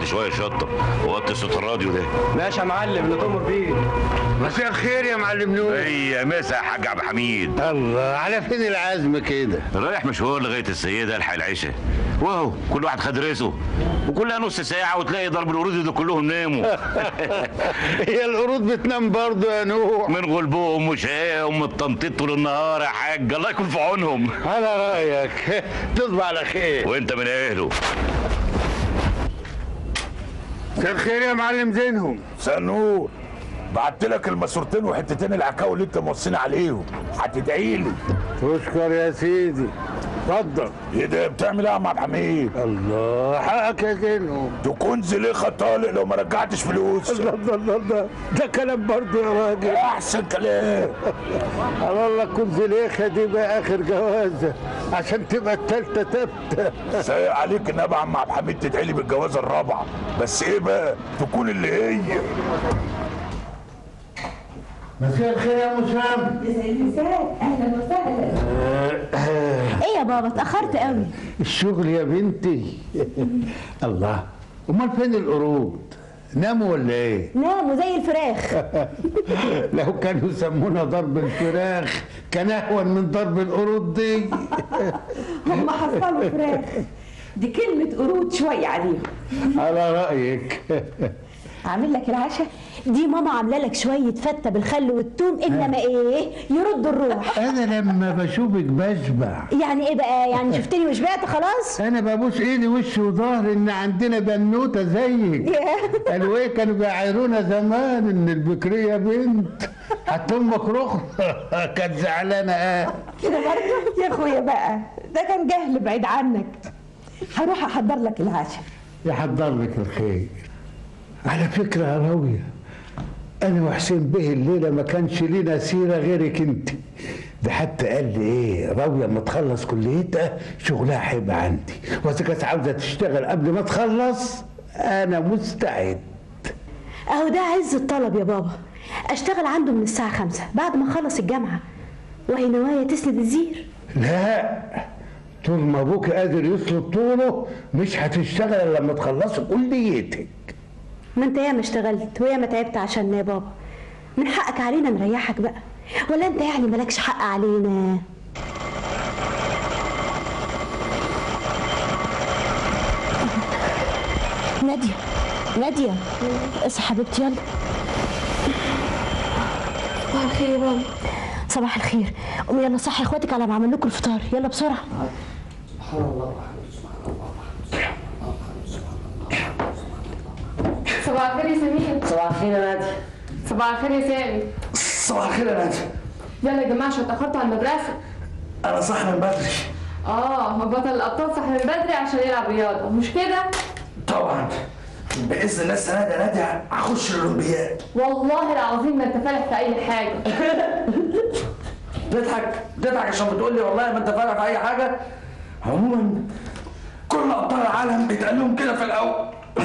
شويه شطه وطي صوت الراديو ده ماشي يا معلم اللي تؤمر بيه مساء الخير يا معلم نور هي مسا يا حاج عبد الحميد الله على فين العزم كده رايح مشوار لغايه السيده الحق العشاء واهو كل واحد خد رزقه وكلها نص ساعه وتلاقي ضرب الورود ده كلهم ناموا هي القرود بتنام برضه يا نوح من غلبهم وشقاهم التنطيط طول النهار يا حاج الله يكون في عونهم على رايك تصبح على خير وانت من اهله مساء الخير يا معلم زينهم سنور بعت لك الماسورتين وحتتين العكاوي اللي انت موصينا عليهم هتدعي لي تشكر يا سيدي اتفضل ايه ده بتعمل ايه يا عم عبد الحميد الله حقك يا زينهم تكون زليخه طالق لو ما رجعتش فلوس الله الله الله الله ده كلام برضه يا راجل احسن كلام على الله تكون زليخه دي بقى اخر جوازه عشان تبقى التالتة تبتة سايق عليك النبي يا عم عبد الحميد تدعي لي بالجوازه الرابعه بس ايه بقى تكون اللي هي مساء الخير يا مسام اهلا وسهلا ايه يا بابا اتاخرت قوي الشغل يا بنتي الله امال فين القرود ناموا ولا ايه ناموا زي الفراخ لو كانوا يسمونا ضرب الفراخ كان اهون من ضرب القرود دي هم حصلوا فراخ دي كلمة قرود شوية عليهم على رايك عامل لك العشاء دي ماما عامله لك شويه فته بالخل والثوم انما ايه يرد الروح انا لما بشوفك بشبع يعني ايه بقى يعني شفتني وشبعت خلاص انا ببوس ايدي وش وظهر ان عندنا بنوته زيك قالوا ايه كانوا بيعايرونا زمان ان البكريه بنت حتى امك رخ كانت زعلانه اه كده برضه يا اخويا بقى ده كان جهل بعيد عنك هروح احضر لك العشاء يحضر لك الخير على فكره يا راويه انا وحسين به الليله ما كانش لينا سيره غيرك انت ده حتى قال لي ايه راويه ما تخلص كليتها شغلها هيبقى عندي واذا كانت عاوزه تشتغل قبل ما تخلص انا مستعد اهو ده عز الطلب يا بابا اشتغل عنده من الساعه خمسة بعد ما اخلص الجامعه وهي نوايا تسند الزير لا طول ما ابوك قادر يسلط طوله مش هتشتغل الا لما تخلصي كليتك ما انت ياما اشتغلت وياما تعبت عشاننا يا بابا من حقك علينا نريحك بقى ولا انت يعني مالكش حق علينا نادية نادية اصحى حبيبتي يلا صباح الخير يا ماما صباح الخير قومي يلا صحي اخواتك على ما اعمل لكم الفطار يلا بسرعة صباح الخير يا سمير صباح الخير يا نادي صباح الخير يا سامي صباح الخير يا نادي يلا يا جماعه عشان اتاخرتوا على المدرسه انا صاحي من بدري اه ما بطل الابطال صحي من بدري عشان يلعب رياضه مش كده طبعا باذن الله السنه دي يا نادي هخش الاولمبياد والله العظيم ما انت فالح في اي حاجه تضحك تضحك عشان بتقول لي والله ما انت فارق في اي حاجه عموما كل ابطال العالم بيتقال لهم كده في الاول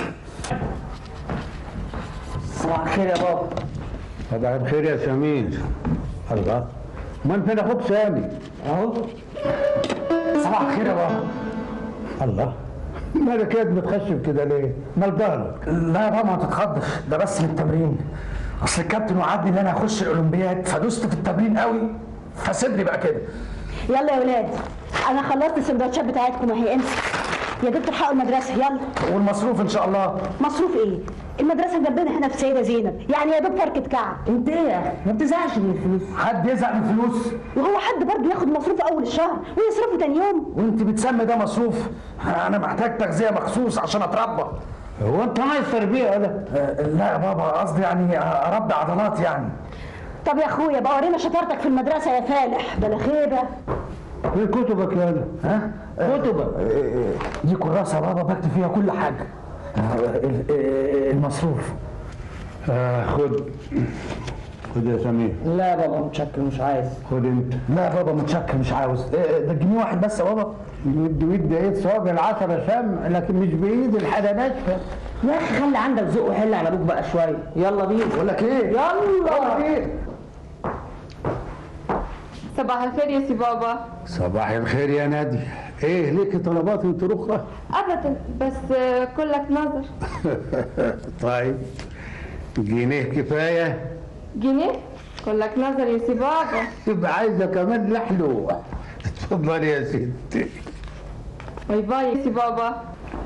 صباح الخير يا بابا صباح الخير يا سمير الله امال فين اخوك سامي اهو صباح الخير يا بابا الله مالك يا بتخشب كده ليه مال ظهرك لا يا بابا ما تتخضش ده بس من التمرين اصل الكابتن وعدني ان انا اخش الاولمبياد فدوست في التمرين قوي فسيبني بقى كده يلا يا ولاد انا خلصت السندوتشات بتاعتكم اهي امسك يا دوب تلحقوا المدرسه يلا والمصروف ان شاء الله مصروف ايه المدرسه جنبنا هنا في سيده زينب يعني يا دوب فركه كعب انت ايه يا اخي ما بتزعلش من الفلوس حد يزعل من الفلوس وهو حد برضه ياخد مصروف اول الشهر ويصرفه تاني يوم وانت بتسمي ده مصروف انا محتاج تغذيه مخصوص عشان اتربى هو انت عايز تربيه ولا آه، لا يا بابا قصدي يعني اربي عضلات يعني طب يا اخويا بقى ورينا شطارتك في المدرسه يا فالح بلا خيبه ايه كتبك يا ولا ها كتبك دي كراسه يا بابا بكتب فيها كل حاجه آه، ال- ال- المصروف آه خد خد يا سمير لا يا بابا متشكر مش عايز خد انت لا يا بابا متشكر مش عاوز آه، ده جنيه واحد بس يا بابا ود ود ايه صواب العشرة شمع لكن مش بايد الحاجة ناشفة يا اخي خلي عندك ذوق وحل على ابوك بقى شويه يلا بينا بقول لك ايه يلا ايه صباح الخير يا سي بابا صباح الخير يا نادي ايه ليكي طلبات انت رخرة ابدا بس آه، كلك نظر طيب جنيه كفاية جنيه كلك نظر يا سي بابا يبقى عايزة كمان لحلو اتفضلي يا ستي باي باي يا سي بابا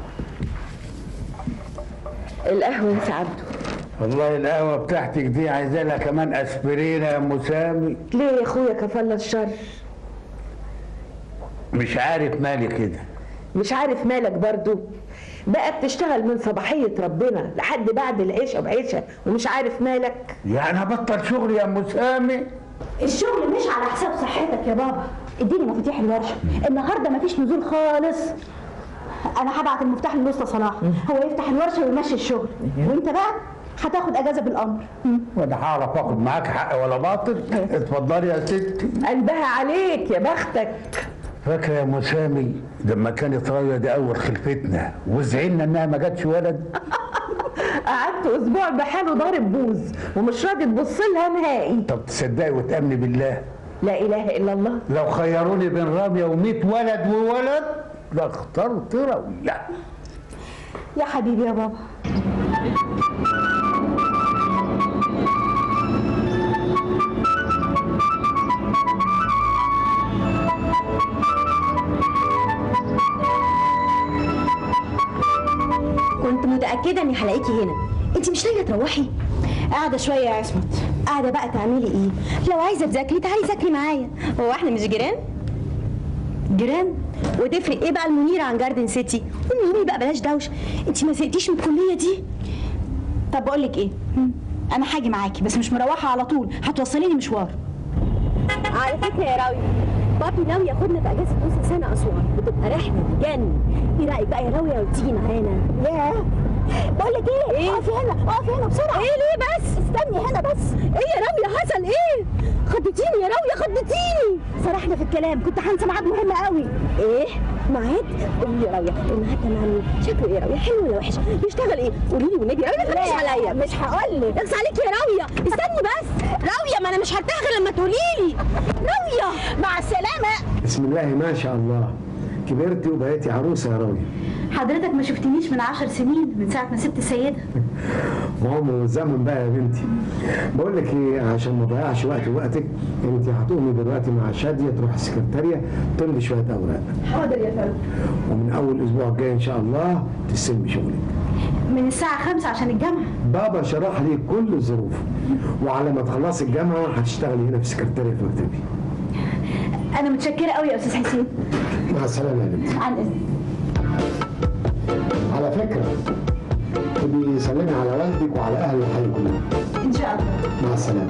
القهوة يا سعادته والله القهوة بتاعتك دي عايزة لها كمان اسبرينة يا ام سامي ليه يا اخويا كفالة الشر مش عارف مالي كده مش عارف مالك برضو بقى بتشتغل من صباحية ربنا لحد بعد العشاء بعشاء ومش عارف مالك يعني ابطل شغل يا ام سامي الشغل مش على حساب صحتك يا بابا اديني مفاتيح الورشة النهاردة مفيش نزول خالص انا هبعت المفتاح للوسطى صلاح هو يفتح الورشة ويمشي الشغل وانت بقى هتاخد اجازة بالامر وانا هعرف اخد معاك حق ولا باطل اتفضلي يا ستي قلبها عليك يا بختك فاكرة يا ام سامي لما كانت رايه دي اول خلفتنا وزعلنا انها ما جاتش ولد قعدت اسبوع بحاله ضارب بوز ومش راضي تبص لها نهائي طب تصدقي وتامني بالله لا اله الا الله لو خيروني بين رامية وميت ولد وولد لاخترت رامية يا حبيبي يا بابا كنت متأكدة إني هلاقيكي هنا أنت مش لاقية تروحي قاعدة شوية يا عصمت قاعدة بقى تعملي إيه لو عايزة تذاكري تعالي ذاكري معايا هو إحنا مش جيران جيران وتفرق ايه بقى المنيره عن جاردن سيتي قومي قومي بقى بلاش دوشه انت ما زهقتيش من الكليه دي طب بقول لك ايه انا هاجي معاكي بس مش مروحه على طول هتوصليني مشوار على فكره يا راوي بابي ناوي ياخدنا في اجازه نص سنه اسوان بتبقى رحله تجنن ايه رايك بقى يا راويه وتيجي معانا ياه بقول لك ايه ايه اقفي هنا اقفي هنا بسرعه ايه ليه بس استني هنا بس ايه يا راويه حصل ايه خضتيني يا راويه خضتيني سرحنا في الكلام كنت هنسى ميعاد مهم قوي ايه ميعاد قولي لي يا راويه الميعاد ده مع مين شكله ايه يا راويه حلو ولا وحش بيشتغل ايه قولي لي والنبي يا راويه ما تخافيش عليا مش هقول لك اقص عليكي يا راويه استني بس راويه ما انا مش هرتاح غير لما تقولي لي راويه مع السلامه بسم الله ما شاء الله كبرتي وبقيتي عروسه يا راوية حضرتك ما شفتنيش من عشر سنين من ساعه ما سبت السيده ما هو من الزمن بقى يا بنتي بقول لك ايه عشان ما اضيعش وقت وقتك انت هتقومي دلوقتي مع شاديه تروح السكرتاريه تمضي شويه اوراق حاضر يا فندم ومن اول الاسبوع الجاي ان شاء الله تستلمي شغلك من الساعه خمسة عشان الجامعه بابا شرح لي كل الظروف وعلى ما تخلصي الجامعه هتشتغلي هنا في السكرتاريه في مكتبي انا متشكره قوي يا استاذ حسين مع السلامه يا بنتي عن اذن على فكره تبي سلمي على والدك وعلى اهل الحي كلهم ان شاء الله مع السلامه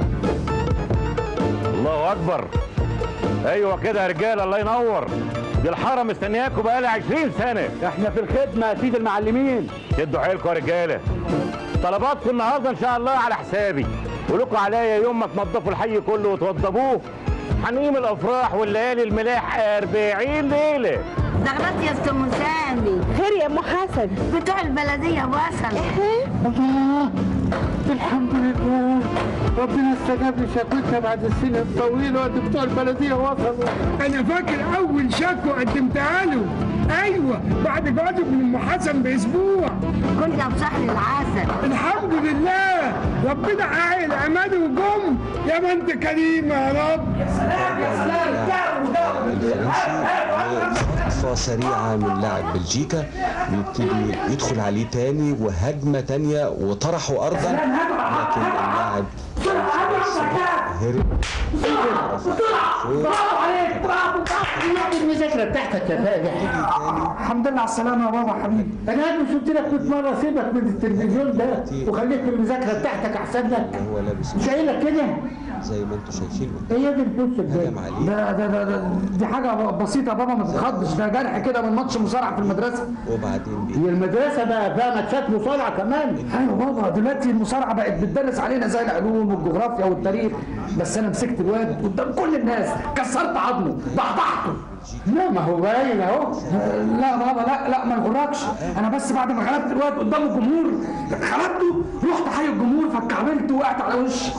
الله اكبر ايوه كده يا رجاله الله ينور دي الحاره مستنياكوا بقالها 20 سنه احنا في الخدمة يا سيد المعلمين شدوا حيلكم يا رجاله طلباتكم النهارده ان شاء الله على حسابي ولكم عليا يوم ما تنظفوا الحي كله وتوضبوه هنقيم الافراح والليالي الملاح 40 ليله دغرت يا استاذ مسامي خير يا ام حسن بتوع البلديه وصلوا الحمد لله ربنا استجاب لي شكوتنا بعد السنين الطويلة وقت بتوع البلدية وصلوا انا فاكر اول شكوى قدمتها له ايوه بعد جوازك من ام حسن باسبوع كنت بصحن العسل الحمد لله ربنا عاقل عماد وجم يا ما انت كريمه يا رب خطفة سريعة من لاعب بلجيكا بيبتدي يدخل عليه تاني وهجمة تانية وطرحه أرضا لكن اللاعب هرب المذاكرة بتاعتك يا فادح الحمد لله على السلامه يا بابا حبيبي انا قاعد مش قلت لك 100 مرة سيبك من التلفزيون ده وخليك في المذاكرة بتاعتك احسن لك وهو لابس مش قايل لك كده زي ما انتم شايفين هي دي الفلوس ازاي هجم عليه ده ده ده, ده دي حاجه بسيطه يا بابا ما تتخضش ده جرح كده من ماتش مصارعه في المدرسه وبعدين بي هي المدرسة بقى فيها ماتشات مصارعة كمان ايوه بابا دلوقتي المصارعه بقت بتدرس علينا زي العلوم والجغرافيا والتاريخ بس انا مسكت الواد قدام كل الناس كسرت عظمه ضحضحته لا ما هو باين اهو لا بابا لا لا ما نغركش انا بس بعد ما غلبت الواد قدام الجمهور غلبته رحت حي الجمهور فاتكعبلت وقعت على وشي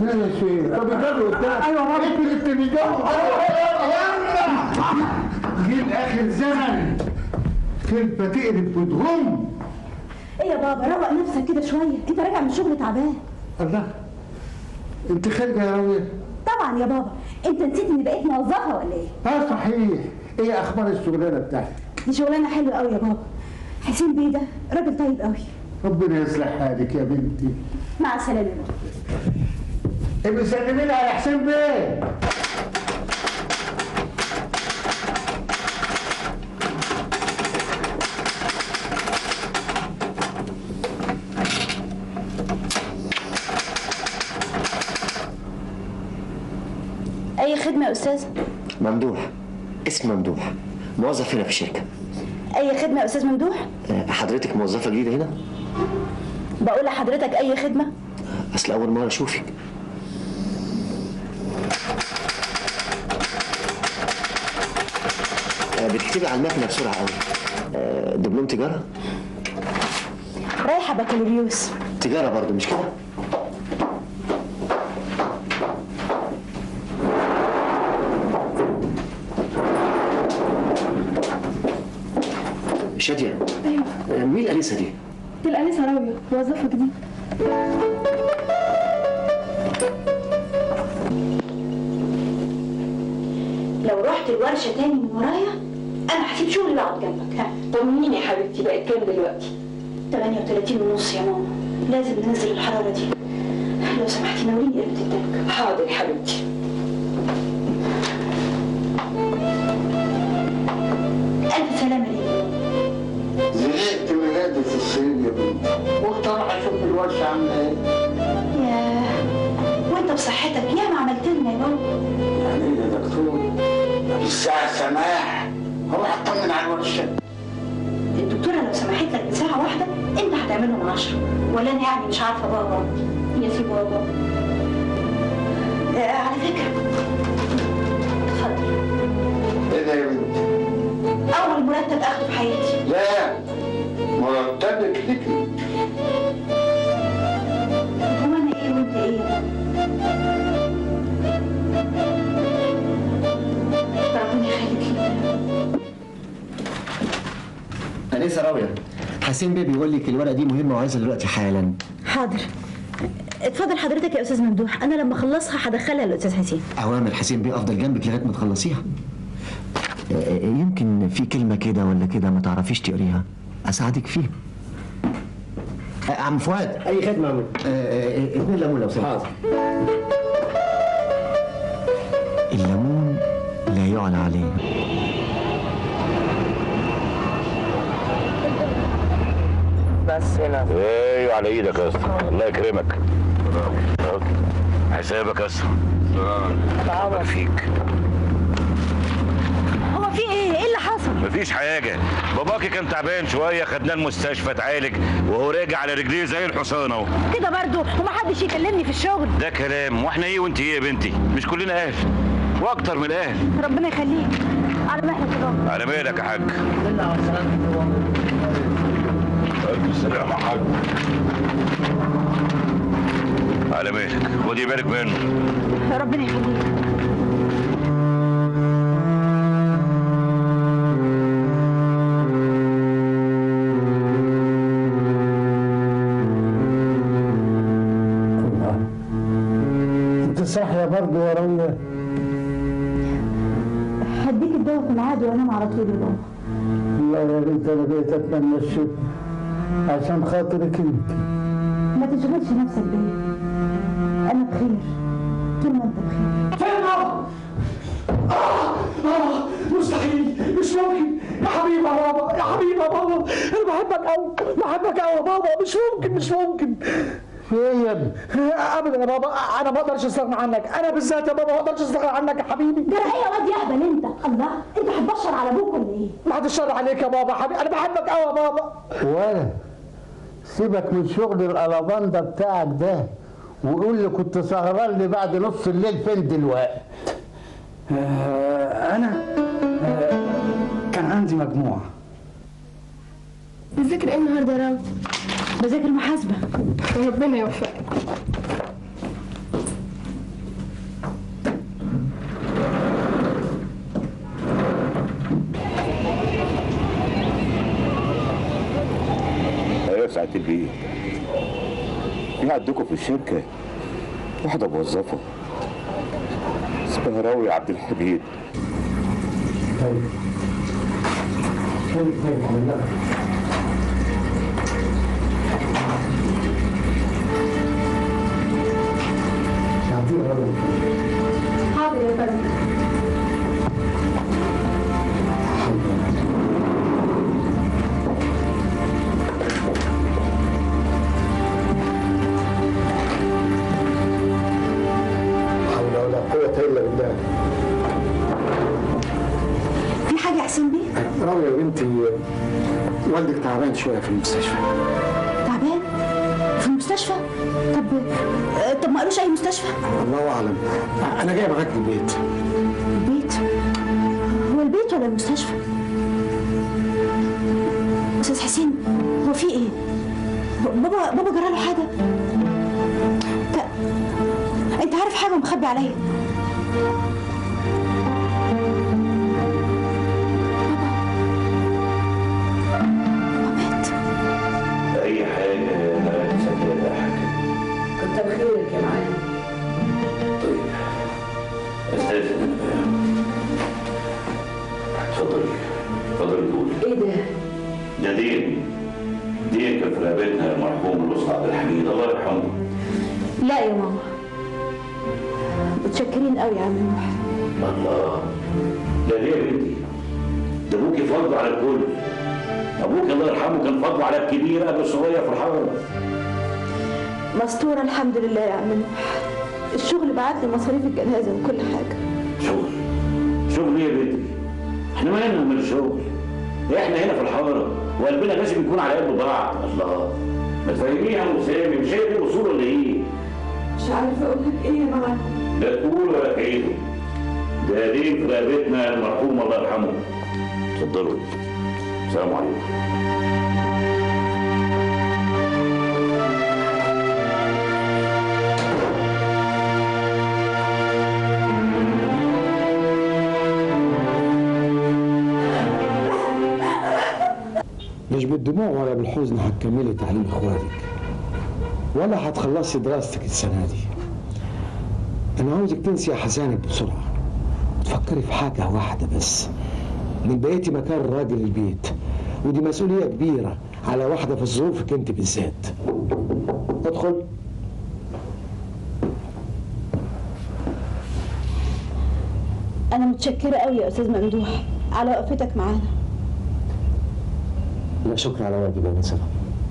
ماشي طب يجروا قدام ايوه بابا انت اللي بتجروا من اخر زمن كلمه تقلب وتغم ايه يا بابا روق نفسك كده شويه انت راجع من الشغل تعبان الله انت خارجه يا راويه طبعا يا بابا انت نسيت اني بقيت موظفه ولا ايه اه صحيح ايه اخبار الشغلانه بتاعتك دي شغلانه حلوه قوي يا بابا حسين بيه ده راجل طيب قوي ربنا يصلح حالك يا بنتي مع السلامه يا بابا ابقي سلمي لي على حسين بيه اي خدمه يا استاذ ممدوح اسم ممدوح موظف هنا في الشركة اي خدمه يا استاذ ممدوح أه، حضرتك موظفة جديدة هنا؟ بقول لحضرتك اي خدمه أصل أول مرة أشوفك أه، بتكتبي على المكنة بسرعة قوي أه، دبلوم تجارة؟ رايحه بكالوريوس تجارة برضو مش كده؟ شادية ايوه أه، مين الأنسة دي؟ دي الانسه راويه موظفه جديد لو رحت الورشه تاني من ورايا انا هسيب شغلي واقعد جنبك ها طمنيني يا حبيبتي بقت كام دلوقتي 38 ونص يا ماما لازم ننزل الحراره دي لو سمحتي ناوليني قربة التلج حاضر يا حبيبتي ألف سلامة ليك زهقت من قعدة الصين يا بنتي قلت اروح اشوف الورشه عامله ايه ياه وانت بصحتك ياما عملت لنا يا بابا يعني ايه يا دكتور؟ الساعة سماح هروح اطمن على الورشه الدكتورة لو سمحت لك بساعة واحدة انت هتعملهم عشرة ولا انا يعني مش عارفة بابا يا سي بابا آه على فكرة اتفضل ايه ده يا بنتي؟ أول مرتب أخده في حياتي لا مرتبك لك هو أنا إيه وأنت إيه؟ ربنا يخليك لي أنسة راوية حسين بيه بيقول لك الورقة دي مهمة وعايزها دلوقتي حالا حاضر اتفضل حضرتك يا أستاذ ممدوح أنا لما أخلصها هدخلها للأستاذ حسين أوامر حسين بيه أفضل جنبك لغاية ما تخلصيها آه، يمكن في كلمة كده ولا كده ما تعرفيش تقريها أساعدك فيها آه، عم فؤاد أي خدمة يا عم اتنين ليمون لو سمحت الليمون لا يعلى عليه بس هنا ايوه على ايدك يا اسطى الله يكرمك أهو. حسابك يا اسطى الله فيك هو في إيه؟ إيه اللي حصل؟ مفيش حاجة باباكي كان تعبان شوية خدناه المستشفى اتعالج وهو راجع على رجليه زي الحصان اهو كده برضو ومحدش يكلمني في الشغل ده كلام واحنا ايه وانت ايه يا بنتي مش كلنا اهل واكتر من اهل ربنا يخليك على مهلك يا بابا على مالك يا حاج الف سلامة يا حاج على مالك خدي بالك منه ربنا يخليك انت صاحيه برضه يا راويه هديك الدواء في ميعاده وانام على طول يا بابا والله يا بنت انا بقيت اتمنى الشفا عشان خاطرك انت ما تشغلش نفسك بيا انا بخير طول ما انت بخير فين بابا؟ آه آه مستحيل مش ممكن يا حبيبي يا بابا يا حبيبي يا بابا أنا بحبك أوي بحبك أوي يا بابا مش ممكن مش ممكن ايه يا ابني؟ ابدا يا بابا انا ما اقدرش استغنى عنك انا بالذات يا بابا ما اقدرش استغنى عنك يا حبيبي ده ايه يا واد يهبل انت الله انت هتبشر على ابوك ولا ايه بعد الشر عليك يا بابا حبيبي انا بحبك قوي يا بابا ولا سيبك من شغل الالاباندا بتاعك ده وقول لي كنت سهران لي بعد نص الليل فين دلوقتي آه انا آه كان عندي مجموعه بتذاكر ايه النهارده يا راوي؟ بذاكر محاسبه ربنا يوفقك ساعة البيت في عندكم في الشركة واحدة موظفة اسمها راوي عبد الحميد طيب طيب طيب لا تعطيه غلط حاضر يا فندم حول ولا قوة إلا بالله في حاجه يا حسين بيه راوية يا بنتي والدك تعبان شوية في المستشفى تعبان في المستشفى طب طب ما قالوش اي مستشفى الله أعلم أنا جاي معاك البيت البيت هو البيت ولا المستشفى استاذ حسين هو في ايه ب- بابا بابا جرى له حاجه انت انت عارف حاجه ومخبي عليا أي حاجة أنا مسجل لها حاجة كتر خيرك يا معلم طيب أستاذن اتفضلي اتفضلي قولي ايه ده؟ ده دين دين كان في رقبتنا المرحوم الأسطى عبد الحميد الله يرحمه لا يا ماما متشكرين قوي يا عم نوح الله ده ليه يا بنتي ده ابوكي فضل على الكل ابوك الله يرحمه كان فضله على الكبير قبل الصغير في الحرم مستورة الحمد لله يا عم نوح الشغل بعت لي مصاريف الجنازة وكل حاجة شغل شغل ايه يا بنتي احنا مالنا من الشغل احنا هنا في الحاره وقلبنا لازم يكون على قلب بعض الله ما تفهميه يا ام سامي مش هي دي الاصول ولا ايه مش عارفه اقول لك ايه يا معلم لا تقول ولا تعيده ده دين في رقبتنا المرحوم الله يرحمه اتفضلوا السلام عليكم مش بالدموع ولا بالحزن هتكملي تعليم اخواتك ولا هتخلصي دراستك السنة دي أنا عاوزك تنسي أحزانك بسرعة تفكري في حاجة واحدة بس من بقيتي مكان راجل البيت ودي مسؤولية كبيرة على واحدة في ظروفك أنت بالذات ادخل أنا متشكرة قوي يا أستاذ ممدوح على وقفتك معانا لا شكر على واجب يا نسمة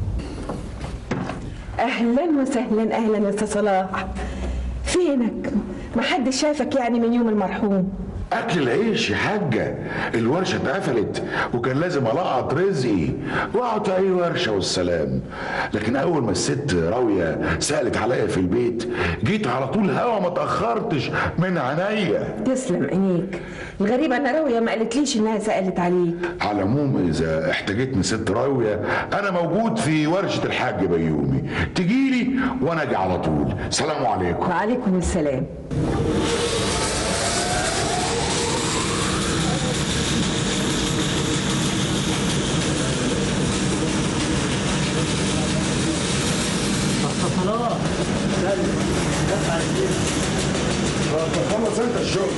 اهلا وسهلا اهلا يا استاذ صلاح فينك ما حد شافك يعني من يوم المرحوم اكل العيش يا حاجه الورشه اتقفلت وكان لازم القط رزقي واقعد اي ورشه والسلام لكن اول ما الست راويه سالت عليا في البيت جيت على طول هوا ما اتاخرتش من عينيا تسلم عينيك الغريبة انا راوية ما قالتليش انها سألت عليك على العموم اذا احتاجتني ست راويه انا موجود في ورشه الحاج بيومي تجيلي وانا اجي على طول سلام عليكم وعليكم السلام خلص انت الشغل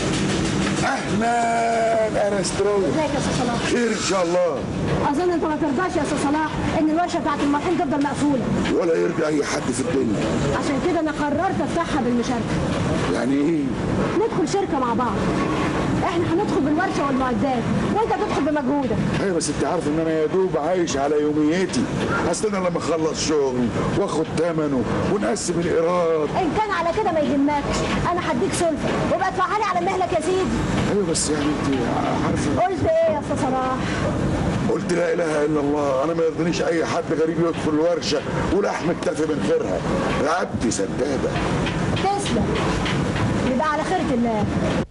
اهلا انا استروي ازيك يا استاذ صلاح خير ان شاء الله اظن انت ما ترضاش يا استاذ صلاح ان الورشه بتاعت المرحوم تفضل مقفوله ولا يرضي اي حد في الدنيا عشان كده انا قررت افتحها بالمشاركه يعني ايه ندخل شركه مع بعض احنا هندخل بالورشه والمعدات وانت تدخل بمجهودك ايوه بس انت عارف ان انا يا دوب عايش على يومياتي اصل انا لما اخلص شغل واخد ثمنه ونقسم الايراد ان كان على كده ما يهمكش انا هديك سلفه وابقى ادفعها لي على مهلك يا سيدي ايوه بس يعني انت عارفه قلت ايه يا استاذ صلاح قلت لا اله الا الله انا ما يرضينيش اي حد غريب يدخل الورشه ولحم اكتفي من خيرها رقبتي سداده تسلم يبقى على خيرة الله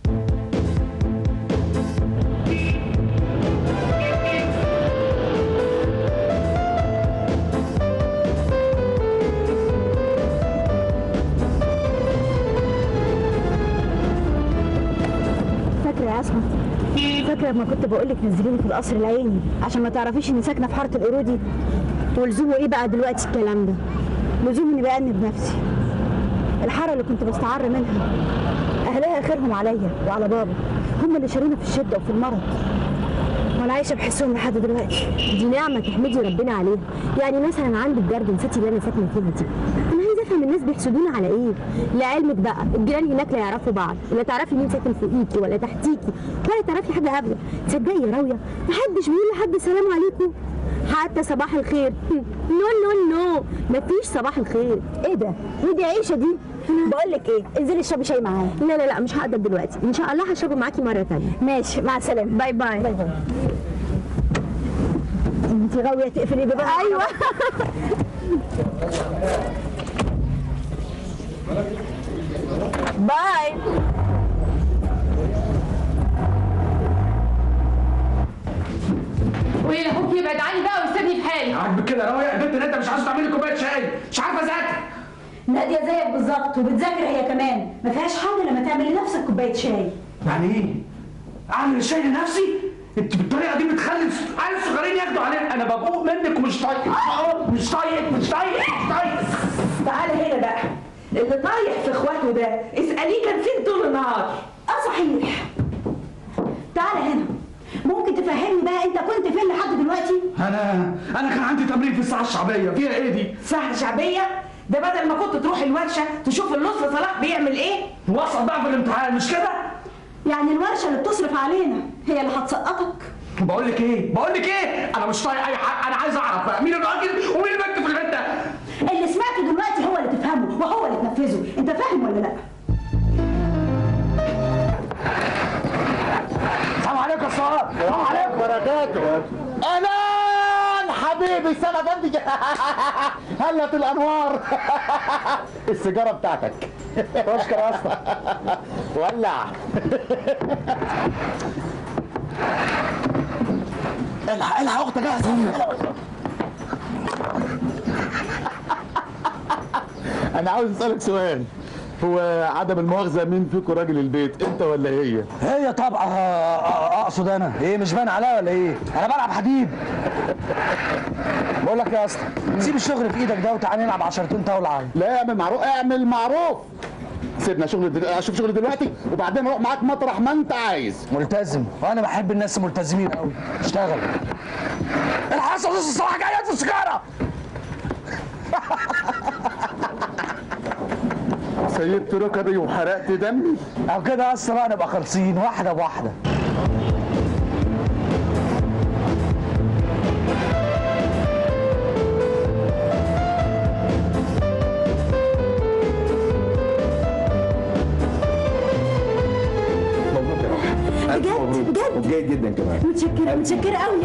فاكرة يا عصمت فاكرة لما كنت بقول لك نزليني في القصر العيني عشان ما تعرفيش اني ساكنة في حارة القرودي ولزومه ايه بقى دلوقتي الكلام ده لزوم اني بأنب نفسي الحاره اللي كنت بستعر منها اهلها خيرهم عليا وعلى بابا هم اللي شالونا في الشده وفي المرض وانا عايشه بحسهم لحد دلوقتي دي نعمه تحمدي ربنا عليها يعني مثلا عندي الجرد نسيتي اللي انا ساكنه فيها دي انا عايزه افهم الناس بيحسدونا على ايه لعلمك بقى الجيران هناك لا يعرفوا بعض ولا تعرفي مين ساكن فوقيكي ولا تحتيكي ولا تعرفي حاجه هبله تصدقي يا راويه محدش بيقول لحد السلام عليكم حتى صباح الخير نو نو نو مفيش صباح الخير ايه ده ودي عيشه دي بقول لك ايه انزلي اشربي شاي معايا لا لا لا مش هقدر دلوقتي ان شاء الله هشربه معاكي مره ثانيه ماشي مع السلامه باي باي باي باي انت غاويه تقفلي بابا ايوه باي قولي لاخوك يبعد عني بقى ويسيبني في حالي عاجبك كده يا راوية يا بنت انت مش عايزه تعملي كوبايه شاي مش عارفه اذاكر ناديه زيك بالظبط وبتذاكر هي كمان ما فيهاش حاجه لما تعملي لنفسك كوبايه شاي يعني ايه؟ اعمل الشاي لنفسي؟ انت بالطريقه دي بتخلي عيال صغيرين ياخدوا علينا انا ببوق منك ومش طايق مش طايق مش طايق مش طايق تعالى هنا بقى اللي طايح في اخواته ده اسأليه كان فين طول النهار اه صحيح تعالى هنا ممكن تفهمني بقى انت كنت فين لحد دلوقتي انا انا كان عندي تمرين في الساعه الشعبيه فيها ايه دي؟ ساعة شعبية ده بدل ما كنت تروح الورشة تشوف اللص صلاح بيعمل ايه وصل بقى في الامتحان مش كده؟ يعني الورشه اللي بتصرف علينا هي اللي هتسقطك بقول لك ايه؟ بقول لك ايه؟ انا مش طايق اي حاجه انا عايز اعرف بقى مين الراجل ومين البنت في البيت ده؟ اللي سمعته دلوقتي هو اللي تفهمه وهو اللي تنفذه انت فاهم ولا لا السلام عليكم يا صلاح السلام عليكم بركاته امان حبيبي السنه بدي هلت الانوار السيجاره بتاعتك اشكر يا اسطى ولع الحق الحق اختك جاهزه انا عاوز اسالك سؤال هو عدم المؤاخذه مين فيكم راجل البيت انت ولا هي هي طبعا اقصد انا ايه مش باين عليا ولا ايه انا بلعب حديد بقول لك يا اسطى سيب الشغل في ايدك ده وتعالى نلعب عشرتين طاوله عادي لا اعمل معروف اعمل معروف سيبنا شغل دل... اشوف شغل دلوقتي وبعدين اروح معاك مطرح ما انت عايز ملتزم وانا بحب الناس الملتزمين قوي اشتغل الحصل نص الصبح جايه في السيجاره سيبت ركبي وحرقت دمي او كده اصلا بقى نبقى خالصين واحده بواحده مبروك يا روح ألف بجد؟ مبروك بجد؟ وجيد جدا كمان متشكره متشكره قوي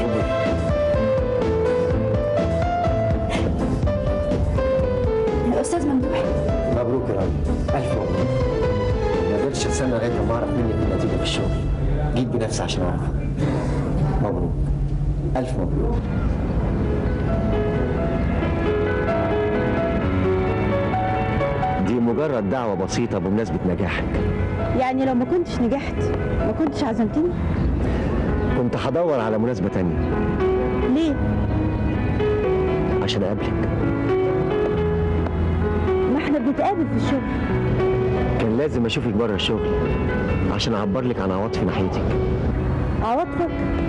يا استاذ ممدوح مبروك يا راجل ألف مبروك ما قدرتش استنى لغاية ما أعرف منك النتيجة في الشغل جيت بنفسي عشان أعرف مبروك ألف مبروك دي مجرد دعوة بسيطة بمناسبة نجاحك يعني لو ما كنتش نجحت ما كنتش عزمتني كنت هدور على مناسبة تانية ليه عشان أقابلك ما احنا بنتقابل في الشغل كان لازم أشوفك بره الشغل عشان أعبر لك عن عواطفي ناحيتك عواطفك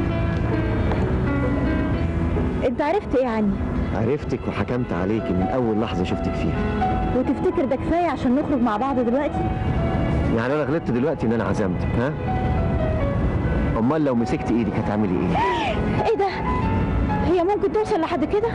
انت عرفت ايه عني عرفتك وحكمت عليك من أول لحظة شفتك فيها وتفتكر ده كفايه عشان نخرج مع بعض دلوقتي يعني أنا غلطت دلوقتي إن أنا عزمتك ها؟ أمال لو مسكت إيدك هتعملي إيه؟ ايه ده هي ممكن توصل لحد كده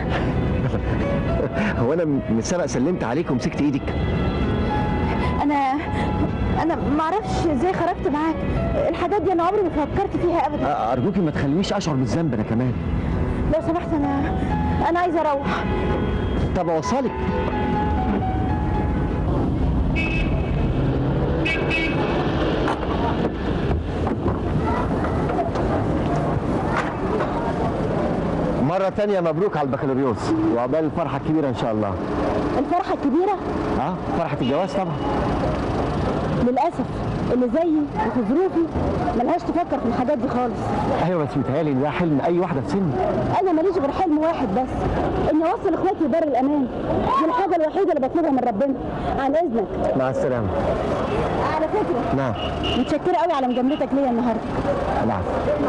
هو أنا من السبق سلمت عليك ومسكت إيدك؟ انا انا ما اعرفش ازاي خرجت معاك الحاجات دي انا عمري ما فكرت فيها ابدا أ- أرجوكي ما تخلينيش أشعر بالذنب أنا كمان لو سمحت انا انا عايزه اروح طب أوصلك مرة تانية مبروك على البكالوريوس وعقبال الفرحة الكبيرة إن شاء الله الفرحه الكبيره ها فرحة الجواز طبعا للاسف اللي زيي وفي ظروفي ملهاش تفكر في الحاجات دي خالص ايوه بس متهيألي ان ده حلم اي واحده في سني انا ماليش غير حلم واحد بس اني اوصل اخواتي لبر الامان دي الحاجه الوحيده اللي بطلبها من ربنا عن اذنك مع السلامه على فكره نعم متشكره قوي على مجاملتك ليا النهارده نعم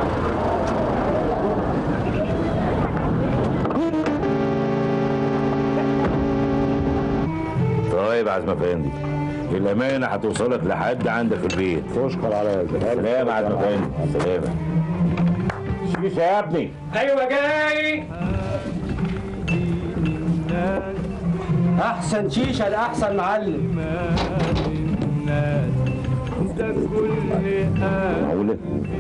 طيب يا عزمة فندم الأمانة هتوصلك لحد عندك في البيت تشكر على سلام يا عزمة فندم سلام شيشة يا ابني ايوه جاي احسن شيشه لاحسن معلم معقولة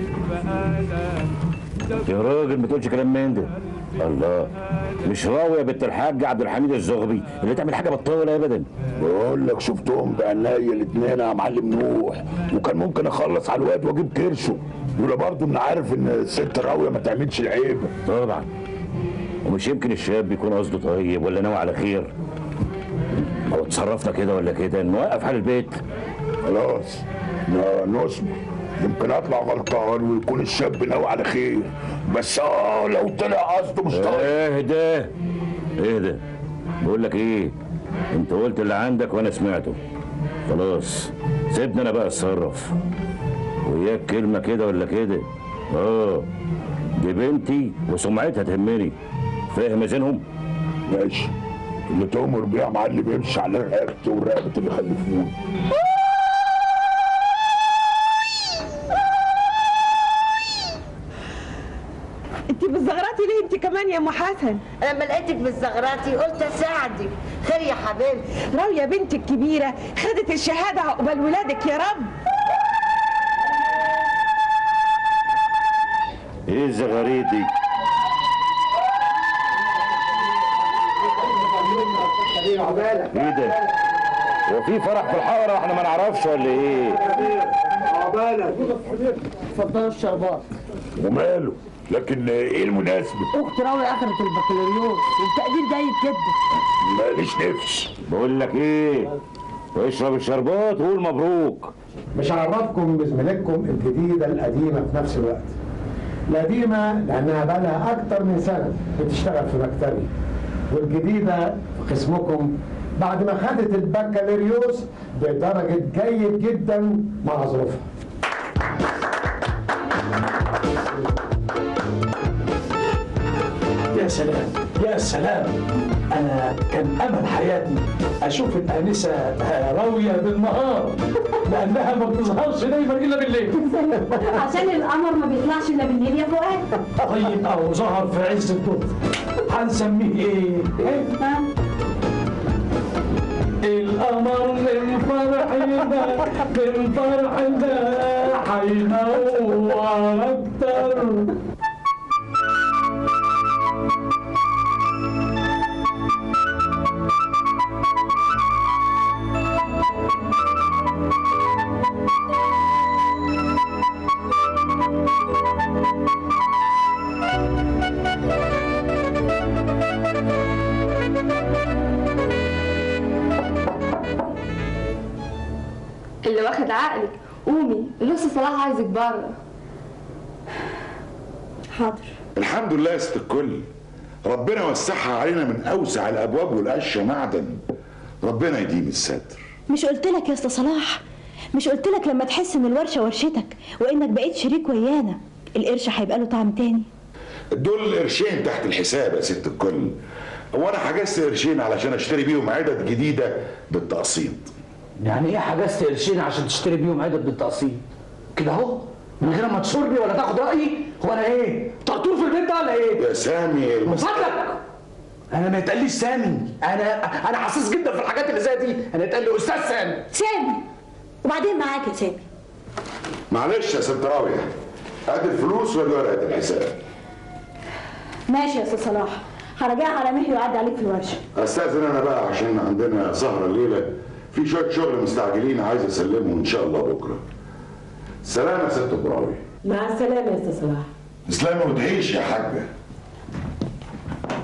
يا راجل ما تقولش كلام من ده الله مش راوي يا بنت الحاج عبد الحميد الزغبي اللي تعمل حاجه بطاله ابدا بقول لك شفتهم بعناية الاثنين يا معلم نوح وكان ممكن اخلص على الواد واجيب كرشه لولا برضه ان عارف ان الست راويه ما تعملش العيب طبعا ومش يمكن الشاب يكون قصده طيب ولا ناوي على خير او تصرفنا كده ولا كده نوقف حال البيت خلاص ن- نصبر يمكن اطلع غلطان ويكون الشاب ناوي على خير بس اه لو طلع قصده مش طيب اهدى اهدى بقول لك ايه انت قلت اللي عندك وانا سمعته خلاص سيبني انا بقى اتصرف وياك كلمه كده ولا كده اه دي بنتي وسمعتها تهمني فاهم زينهم ماشي اللي تؤمر بيه يا معلم يمشي على رقبته ورقبه اللي خلفوه انت بالزغراتي ليه انت كمان يا ام حسن لما لقيتك بالزغراتي قلت اساعدك خير يا حبيبتي راويه بنتي الكبيره خدت الشهاده عقبال ولادك يا رب ايه الزغاريت دي ايه ده هو في فرح في الحاره واحنا ما نعرفش ولا ايه عقبالك اتفضلوا الشربات وماله لكن ايه المناسبه اخت راوي اخرة البكالوريوس والتقدير جيد جدا ماليش نفس بقول لك ايه اشرب الشربات وقول مبروك مش هعرفكم بزميلتكم الجديدة القديمة في نفس الوقت القديمة لأنها بقالها أكتر من سنة بتشتغل في مكتبي والجديدة في قسمكم بعد ما خدت البكالوريوس بدرجة جيد جدا مع ظروفها يا سلام يا سلام انا كان امل حياتي اشوف الانسه راويه بالنهار لانها ما بتظهرش دايما الا بالليل عشان القمر ما بيطلعش الا بالليل يا فؤاد طيب او ظهر في عز الظهر هنسميه ايه؟ القمر من فرحنا من فرحنا هينور اكتر اللي واخد عقلك قومي اللص صلاح عايزك بره حاضر الحمد لله يا ست الكل ربنا وسعها علينا من اوسع الابواب والاشياء معدن ربنا يديم الستر مش قلت لك يا استاذ صلاح مش قلت لك لما تحس ان الورشه ورشتك وانك بقيت شريك ويانا القرش هيبقى له طعم تاني دول قرشين تحت الحساب يا ست الكل هو انا حجزت قرشين علشان اشتري بيهم عدد جديده بالتقسيط يعني ايه حجزت قرشين عشان تشتري بيهم عدد بالتقسيط كده اهو من غير ما تشورني ولا تاخد رايي هو انا ايه طرطور في البيت ده ولا ايه يا سامي من المس... فضلك انا ما يتقاليش سامي انا انا حساس جدا في الحاجات اللي زي دي انا يتقال لي استاذ سامي سامي وبعدين معاك يا سامي معلش يا ست راويه ادي الفلوس ولا ورقه الحساب ماشي يا استاذ صلاح هرجعها على مهلي وأعدي عليك في الورشه استاذن انا بقى عشان عندنا سهره الليله في شويه شغل مستعجلين عايز اسلمهم ان شاء الله بكره سلام يا ست براوي مع السلامه يا استاذ صلاح تسلمي وتعيش يا حاجه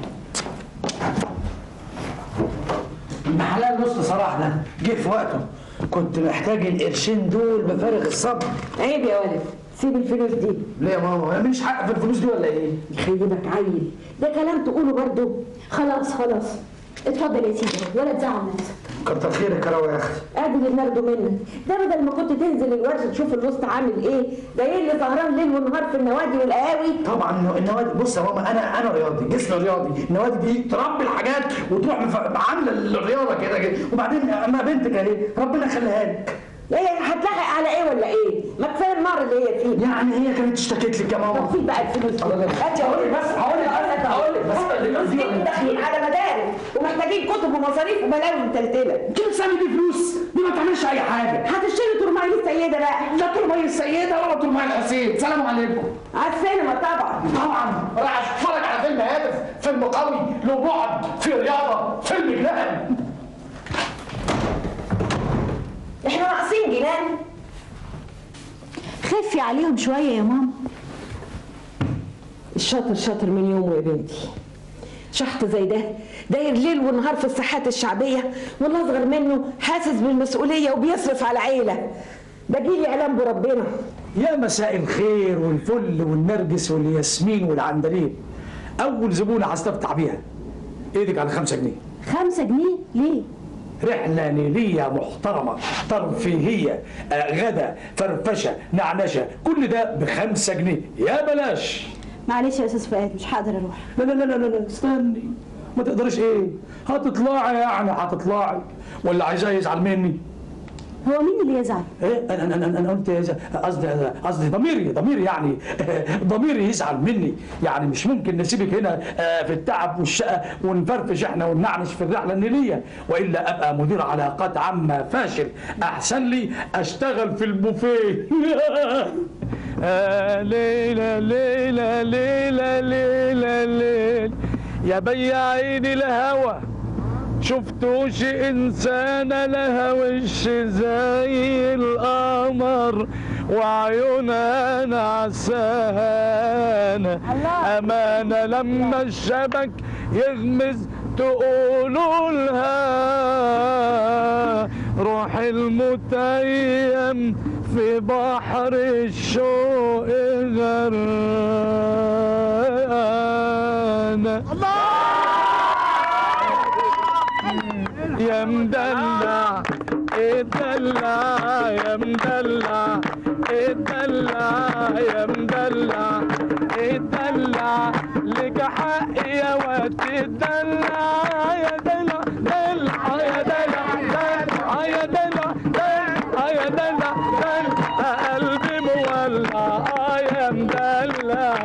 ابن حلال نص صلاح ده جه في وقته كنت محتاج القرشين دول بفارغ الصبر عيب يا ولد سيب الفلوس دي ليه يا ماما انا ماليش حق في الفلوس دي ولا ايه يخيبك عيل ده كلام تقوله برضه خلاص خلاص اتفضل يا سيدي ولا تزعل نفسك كتر خيرك يا راوي يا اختي ادي اللي بناخده منك ده بدل ما كنت تنزل الورشه تشوف الوسط عامل ايه ده ايه اللي سهران ليل ونهار في النوادي والقهاوي طبعا النوادي بص يا ماما انا انا رياضي جسمي رياضي النوادي دي تربي الحاجات وتروح مف- عامله الرياضه كده كده وبعدين اما بنتك اهي ربنا يخليها لك هي هتلاحق على ايه ولا ايه؟ ما كفايه النار اللي هي فيه يعني هي كانت اشتكت لك يا ماما طب فين بقى الفلوس هقول لك هات يا هقول لك ولد بس هقول لك بس هقول لك بس الفلوس دي داخلين على مدارس ومحتاجين كتب ومصاريف وبلاوي متلتله انت بتسامي دي فلوس دي ما تعملش اي حاجه هتشتري ترماي السيده بقى لا ترمي السيده ولا ترمي الحسين سلام عليكم على السينما طبعا طبعا رايح اتفرج على فيلم هادف فيلم قوي له بعد في رياضه فيلم جنان احنا ناقصين جنان خفي عليهم شويه يا ماما الشاطر شاطر من يومه يا بنتي شحط زي ده داير ليل ونهار في الساحات الشعبية والأصغر منه حاسس بالمسؤولية وبيصرف على عيلة ده جيلي علام بربنا يا مساء الخير والفل والنرجس والياسمين والعندليب اول زبونه هستفتح بيها ايدك على خمسة جنيه خمسة جنيه ليه؟ رحلة نيلية محترمة ترفيهية آه، غدا فرفشة نعنشة كل ده بخمسة جنيه يا بلاش معلش يا استاذ فؤاد مش هقدر اروح لا لا لا لا لا, لا استني ما تقدرش ايه هتطلعي يعني هتطلعي ولا عايزاه يزعل مني هو مين اللي يزعل؟ ايه انا انا انا, أنا قلت يز- قصدي قصدي ضميري ضميري يعني ضميري يزعل مني يعني مش ممكن نسيبك هنا آه، في التعب والشقه ونفرفش احنا ونعنش في الرحله النيليه والا ابقى مدير علاقات عامه فاشل احسن لي اشتغل في البوفيه آه، ليلة ليلة ليلة ليلة ليلة يا بياعين الهوى شفتوش إنسانة لها وش زي القمر وعيونها نعسانة أمانة لما الشبك يغمز تقولوا لها روح المتيم في بحر الشوق غرقانة يا مدلع اتدلع يا مدلع اتدلع يا مدلع اتدلع لك حق يا واد تدلع يا دلع دلع يا دلع دلع يا دلع دلع يا دلع دلع قلبي مولع يا مدلع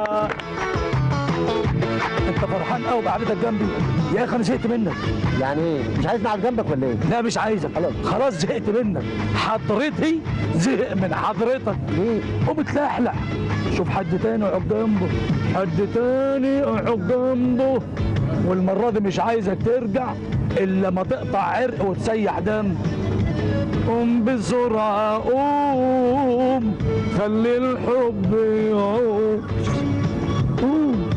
انت فرحان قوي بقعدتك جنبي يا اخي انا زهقت منك يعني ايه مش عايز نقعد جنبك ولا ايه لا مش عايزك خلاص خلاص زهقت منك حضرتي زهق من حضرتك ليه وبتلحلح شوف حد تاني اقعد جنبه حد تاني اقعد جنبه والمرة دي مش عايزك ترجع الا ما تقطع عرق وتسيح دم قوم بسرعة قوم خلي الحب يعوم قوم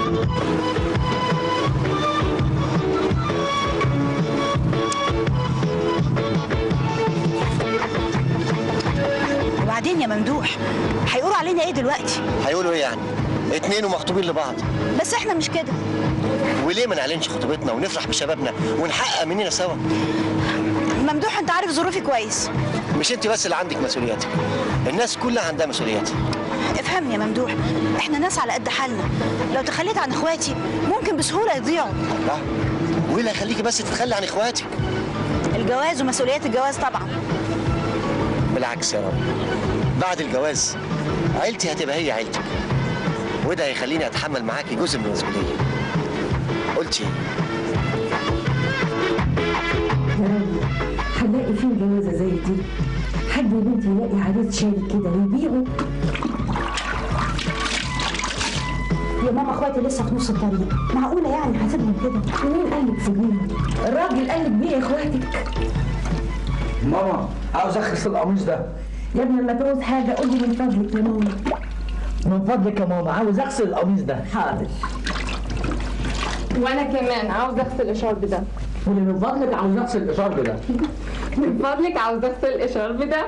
وبعدين يا ممدوح هيقولوا علينا ايه دلوقتي هيقولوا ايه يعني اتنين ومخطوبين لبعض بس احنا مش كده وليه ما نعلنش خطوبتنا ونفرح بشبابنا ونحقق مننا سوا ممدوح انت عارف ظروفي كويس مش انت بس اللي عندك مسؤوليات الناس كلها عندها مسؤوليات افهمني يا ممدوح احنا ناس على قد حالنا لو تخليت عن اخواتي ممكن بسهوله يضيعوا الله وايه اللي هيخليكي بس تتخلي عن اخواتك الجواز ومسؤوليات الجواز طبعا بالعكس يا رب بعد الجواز عيلتي هتبقى هي عيلتك وده هيخليني اتحمل معاكي جزء من المسؤوليه قلتي يا رب هنلاقي فين جوازة زي دي حد يا بنتي يلاقي عريس شاري كده ويبيعه يا ماما اخواتي لسه في نص الطريق معقوله يعني هسيبهم كده ومين قال لك سيبيهم الراجل قال لك بيعي اخواتك ماما عاوز اخلص القميص ده يا ابني لما تعوز حاجه قول لي من فضلك يا ماما من فضلك يا ماما عاوز اغسل القميص ده حاضر وانا كمان عاوز اغسل الشرب ده واللي من فضلك عاوز نفس الاشارب ده من فضلك عاوز اغسل الاشارب ده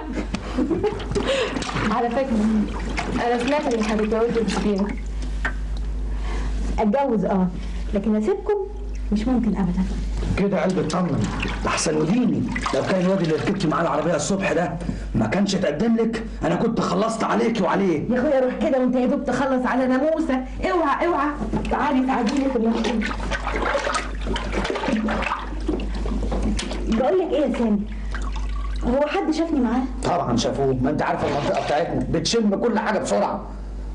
على فكرة انا سمعت انك هتتجوزي بسكينة اتجوز اه لكن اسيبكم مش ممكن ابدا كده قلبي اطمن احسن وديني لو كان الواد اللي ركبت معاه العربيه الصبح ده ما كانش اتقدم لك انا كنت خلصت عليك وعليه يا اخويا روح كده وانت يا دوب تخلص على ناموسه اوعى اوعى تعالي تعالي لي في المحكمة. بقول لك ايه يا سامي هو حد شافني معاه طبعا شافوه ما انت عارفه المنطقه بتاعتنا بتشم كل حاجه بسرعه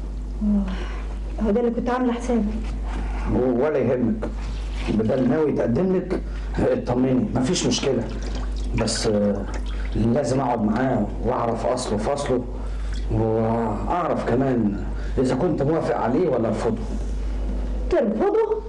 هو ده اللي كنت عامله حسابي ولا يهمك بدل ناوي يتقدم لك اطمني مفيش مشكله بس آه، لازم اقعد معاه واعرف اصله وفصله واعرف كمان اذا كنت موافق عليه ولا ارفضه ترفضه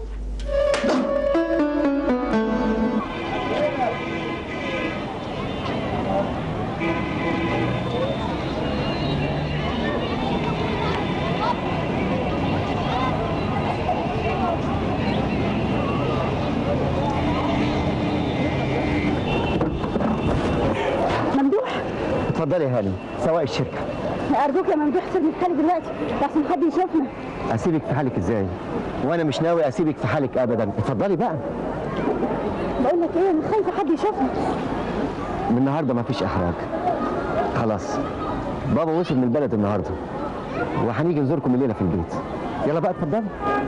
ممدوح اتفضلي يا هاني سواق الشركه ارجوك يا ممدوح سيبني في حالي دلوقتي لحسن حد يشوفنا اسيبك في حالك ازاي وانا مش ناوي اسيبك في حالك ابدا اتفضلي بقى بقول لك ايه انا خايفه حد يشوفنا من النهارده مفيش احراج خلاص بابا وصل من البلد النهارده وهنيجي نزوركم الليله في البيت يلا بقى اتفضلي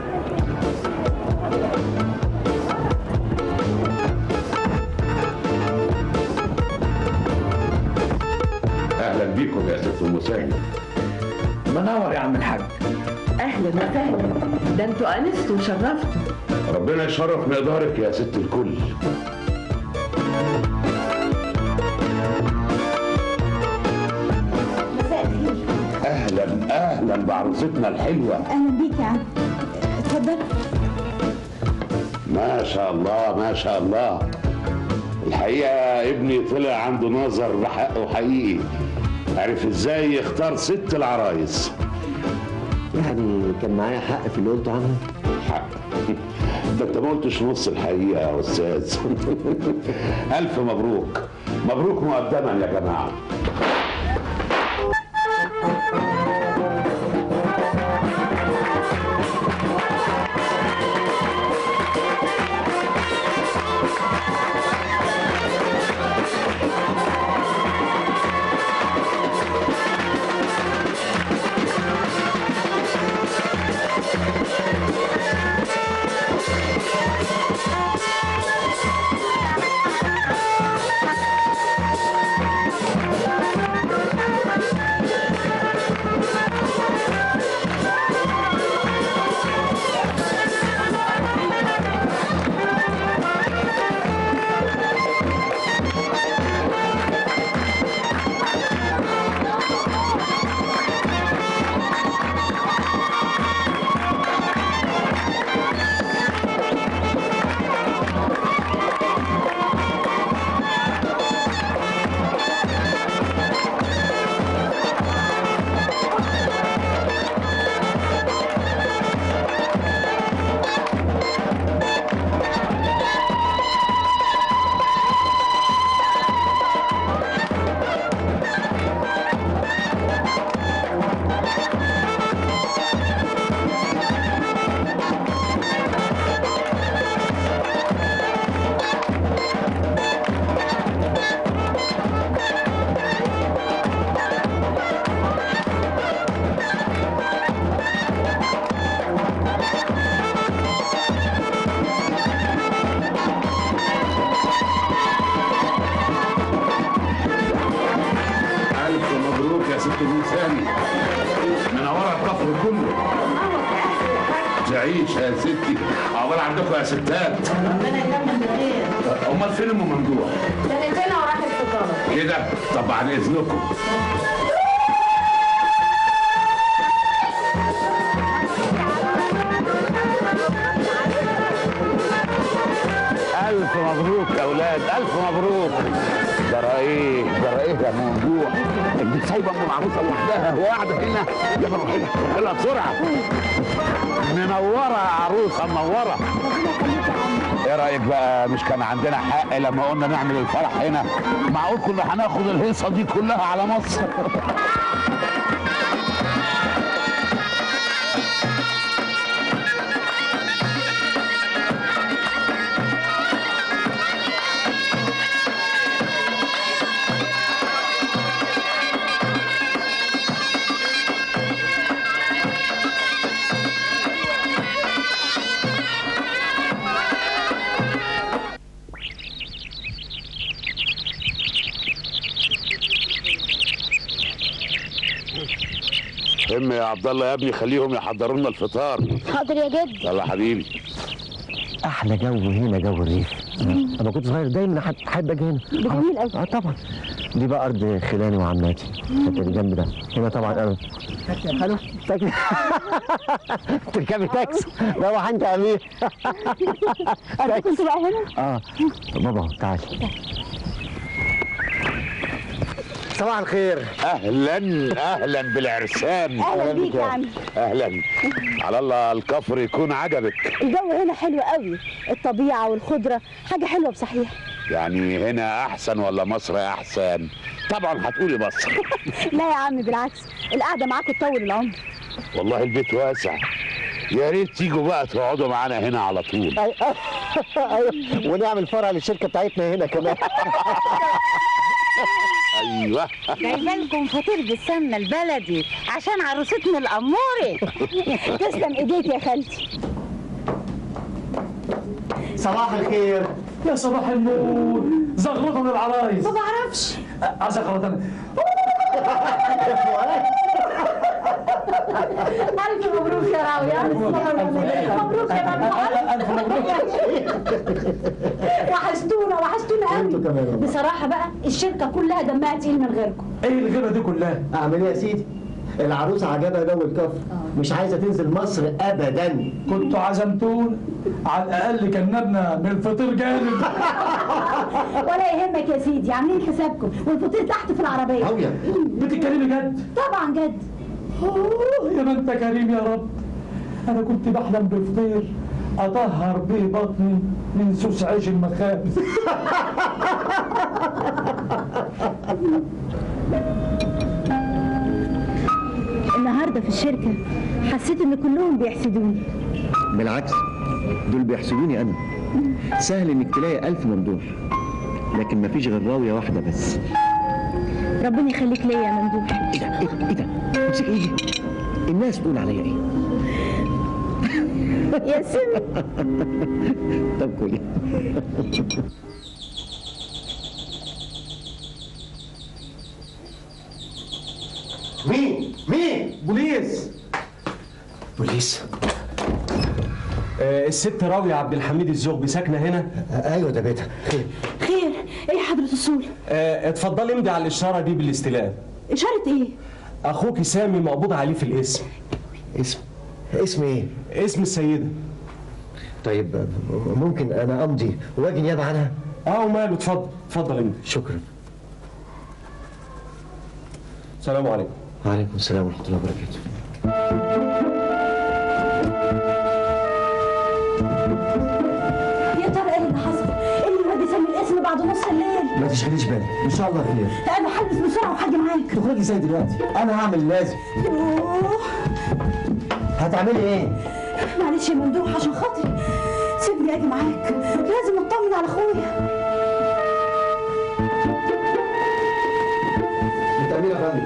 اهلا بيكم يا ست ام سامي منور يا عم الحاج اهلا وسهلا ده انتوا انستوا وشرفتوا ربنا يشرف مقدارك يا ست الكل مساء الخير اهلا اهلا بعروستنا الحلوه اهلا بيك يا عم اتفضل ما شاء الله ما شاء الله الحقيقه ابني طلع عنده نظر بحقه حقيقي عرف ازاي يختار ست العرايس يعني كان معايا حق في اللي قلته عنه حق ده انت ما قلتش نص الحقيقه يا استاذ الف مبروك مبروك مقدما يا جماعه الف مبروك يا ست الانسان منوره الكفر كله تعيش يا ستي عقبال عندكم يا ستات ربنا يكمل بخير امال فين ام ممدوح سنتين وراح الفطار كده طب بعد اذنكم ألف مبروك يا أولاد ألف مبروك جرى إيه جرى إيه يا موضوع أنت سايبة أم العروسة لوحدها وقاعدة هنا يلا روحي لها روحي لها بسرعة منورة يا عروسة منورة ايه رايك بقى مش كان عندنا حق لما قلنا نعمل الفرح هنا معقول كنا هناخد الهيصه دي كلها على مصر هم يا عبد الله يا ابني خليهم يحضروا لنا الفطار حاضر يا جد يلا حبيبي احلى جو هنا جو الريف انا كنت صغير دايما أحب- احب اجي هنا ده جميل قوي اه طبعا دي بقى ارض خلاني وعماتي كانت الجنب ده هنا طبعا انا حلو تاكسي تركبي تاكسي روح انت يا امير أنا كنت بقى هنا اه بابا تعال صباح الخير اهلا اهلا بالعرسان أهلا بيك يا عم اهلا على الله الكفر يكون عجبك الجو هنا حلو قوي الطبيعة والخضرة حاجة حلوة بصحيح يعني هنا احسن ولا مصر احسن طبعا هتقولي مصر لا يا عم بالعكس القعدة معاكم تطول العمر والله البيت واسع يا ريت تيجوا بقى تقعدوا معانا هنا على طول ايوه ونعمل فرع للشركه بتاعتنا هنا كمان ايوه جايبه لكم فطير بالسمنه البلدي عشان عروستنا الاموري تسلم ايديك يا خالتي صباح الخير يا صباح النور زغرطوا للعرايس ما بعرفش عايز اغلط انا ألف مبروك يا راوية مبروك يا ممنوع ألف مبروك وحشتونا وحشتونا قوي بصراحة بقى الشركة كلها دمها تقيل من غيركم ايه الغيبه دي كلها اعمل ايه يا سيدي العروسه عجبها جو الكفر مش عايزه تنزل مصر ابدا كنتوا عزمتونا على الاقل كنبنا من الفطير جانب ولا يهمك يا سيدي عاملين حسابكم والفطير تحت في العربية هاوية بتتكلمي جد طبعا جد أوه، يا ما انت كريم يا رب انا كنت بحلم بفطير اطهر بيه بطني من سوس عيش المخابز النهاردة في الشركة حسيت ان كلهم بيحسدوني بالعكس دول بيحسدوني انا سهل انك تلاقي الف ممدوح لكن مفيش غير راويه واحده بس ربنا يخليك ليا يا ممدوح ايه ده ايه ده ايه ده امسك ايدي الناس تقول عليا ايه يا سم طب كلي مين؟ مين؟ بوليس بوليس آه الست راوية عبد الحميد الزغبي ساكنة هنا؟ ايوه ده بيتها خير خير ايه حضرة الصول آه اتفضلي امضي على الإشارة دي بالاستلام اشارة ايه أخوك سامي مقبوض عليه في الاسم اسم اسم ايه اسم السيدة طيب ممكن انا امضي واجي نيابه عنها اه وماله اتفضل اتفضل امضي شكرا السلام عليكم وعليكم السلام ورحمه الله وبركاته يا ترى ايه اللي حصل ايه اللي ودي سامي الاسم بعد نص الليل ما تشغليش بالك ان شاء الله خير انا هلبس بسرعة وحاجة معاك تخرجي ازاي دلوقتي انا هعمل اللازم أوه. هتعملي ايه معلش يا ممدوح عشان خاطري سيبني اجي معاك لازم اطمن على اخويا بالتأمين يا فندم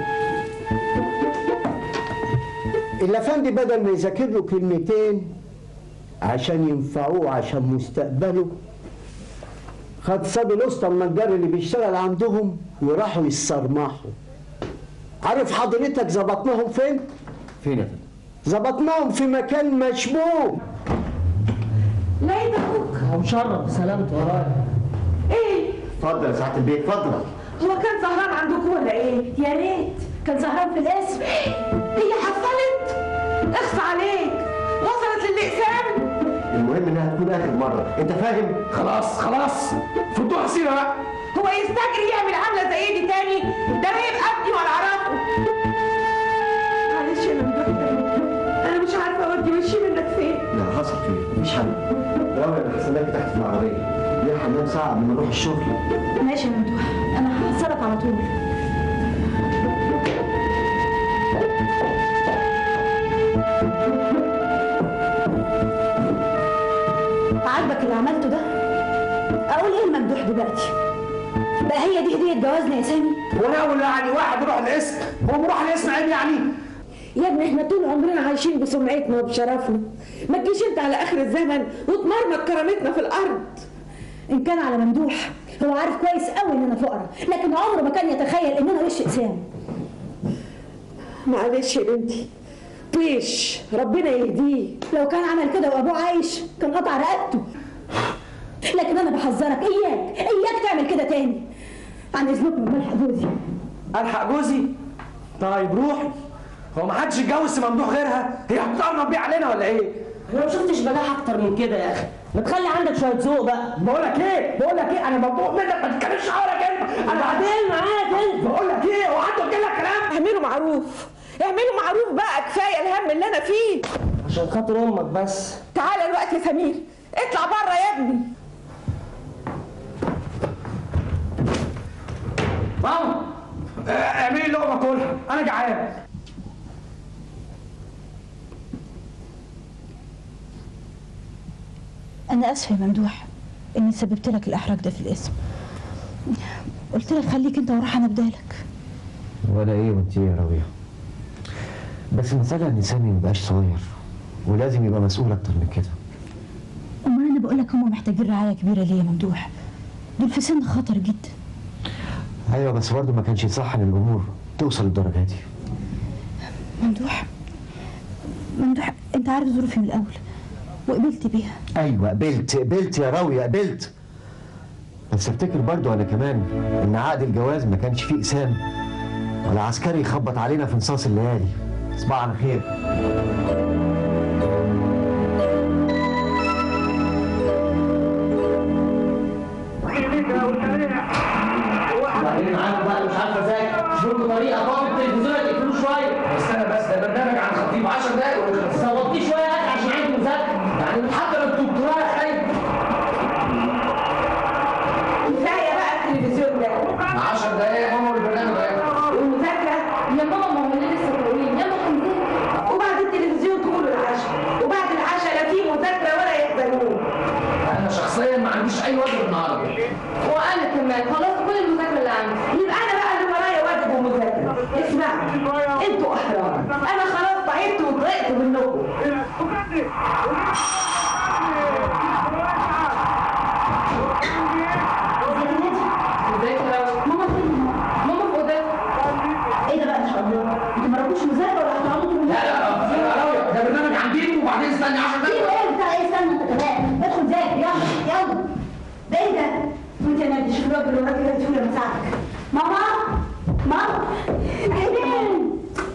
الافندي بدل ما يذاكر له كلمتين عشان ينفعوه عشان مستقبله خد صبي الاسطى النجار اللي بيشتغل عندهم وراحوا يسترمحوا عارف حضرتك ظبطناهم فين؟ فين يا فندم ظبطناهم في مكان مشبوه لا يا اخوك هو مشرف سلامته ورايا ايه اتفضل يا سعاده البيت اتفضل هو كان سهران عندكم ولا ايه يا ريت كان سهران في الاسم هي حصلت اخص عليك وصلت للاقسام المهم انها تكون اخر مره انت فاهم خلاص خلاص فضوها سيره بقى هو يستجري يعمل عامله زي دي تاني ده رايب ابني ولا اعرفه معلش يا ممدوح انا مش عارفه اودي وشي منك فين لا حصل خير مفيش حل راوي انا هستناك تحت في العربيه ليه حمام ساعه قبل ما نروح الشغل ماشي يا ممدوح انا هحصلك على طول عاجبك اللي عملته ده اقول ايه الممدوح دلوقتي بقى هي دي هديه جوازنا يا سامي وانا اقول يعني واحد يروح الاسم هو مروح الاسم عيب يعني يا ابني احنا طول عمرنا عايشين بسمعتنا وبشرفنا ما تجيش انت على اخر الزمن وتمرمط كرامتنا في الارض ان كان على ممدوح هو عارف كويس قوي ان انا فقره لكن عمره ما كان يتخيل ان انا وش اسام معلش يا بنتي طيش ربنا يهديه لو كان عمل كده وابوه عايش كان قطع رقبته لكن انا بحذرك اياك اياك تعمل كده تاني عن اذنكم ملحق جوزي الحق جوزي طيب روحي هو ما حدش يتجوز ممدوح غيرها هي هتقرب بيه علينا ولا ايه؟ انا ما شفتش بجاح اكتر من كده يا اخي ما تخلي عندك شويه ذوق بقى بقول لك ايه؟ بقول لك ايه؟ انا ممدوح منك ما تتكلمش حوالك انت انا بعدين معاك انت بقول لك ايه؟ هو حد قلت لك كلام؟ اعملوا معروف اعملوا معروف بقى كفايه الهم اللي انا فيه عشان خاطر امك بس تعالى الوقت يا سمير اطلع بره يا ابني ماما آه، اعملي لقمه كلها انا جعان انا اسفه يا ممدوح اني سببت لك الاحراج ده في الاسم قلت لك خليك انت وراح انا بدالك ولا ايه وانت ايه يا راويه بس المسألة ان سامي مبقاش صغير ولازم يبقى مسؤول اكتر من كده امال انا بقول لك هم محتاجين رعايه كبيره ليه يا ممدوح دول في سن خطر جدا ايوه بس برضه ما كانش صح ان الامور توصل للدرجه دي ممدوح ممدوح انت عارف ظروفي من الاول وقبلت بيها ايوه قبلت قبلت يا راوية قبلت بس افتكر برضو انا كمان ان عقد الجواز ما كانش فيه اقسام ولا عسكري يخبط علينا في نصاص الليالي صباح على خير بعدين معاكم بقى مش عارفه ازاي شوفوا طريقه طاقم التلفزيون تقفلوا شويه استنى بس ده برنامج عن خطيب 10 دقايق ويخلص صوتيه شويه يا اخي عشان عندي مذاكره يعني حتى لو الدكتوراه يا خايف كفايه بقى التلفزيون ده 10 دقايق يا ماما والبرنامج اهي والمذاكره يا ماما ما هم لسه صغيرين يلا هنذاكر وبعد التلفزيون تقولوا العشاء وبعد العشاء لا في مذاكره ولا يحضرون انا شخصيا ما عنديش اي واجب النهارده وانا كمان خلصت كل المذاكره اللي عندي يبقى انا بقى اللي ورايا واجب ومذاكره اسمعوا انتوا احرار انا خلاص تعبت وطلعت منكم مذاكره ماما فين ماما في اوضتها ايه ده بقى ان شاء الله انتوا ما راكوش مذاكره ولا هتقعدوا طول لا لا لا راوية ده برنامج عن دين وبعدين استني 10 دقايق ايوه ايه بتاع ايه استنى انت كمان ادخل ذاكر يلا يلا ده ايه ده؟ وانت يا نادي شوف الواد اللي وراك كده تقول لما اساعدك ماما ماما حنين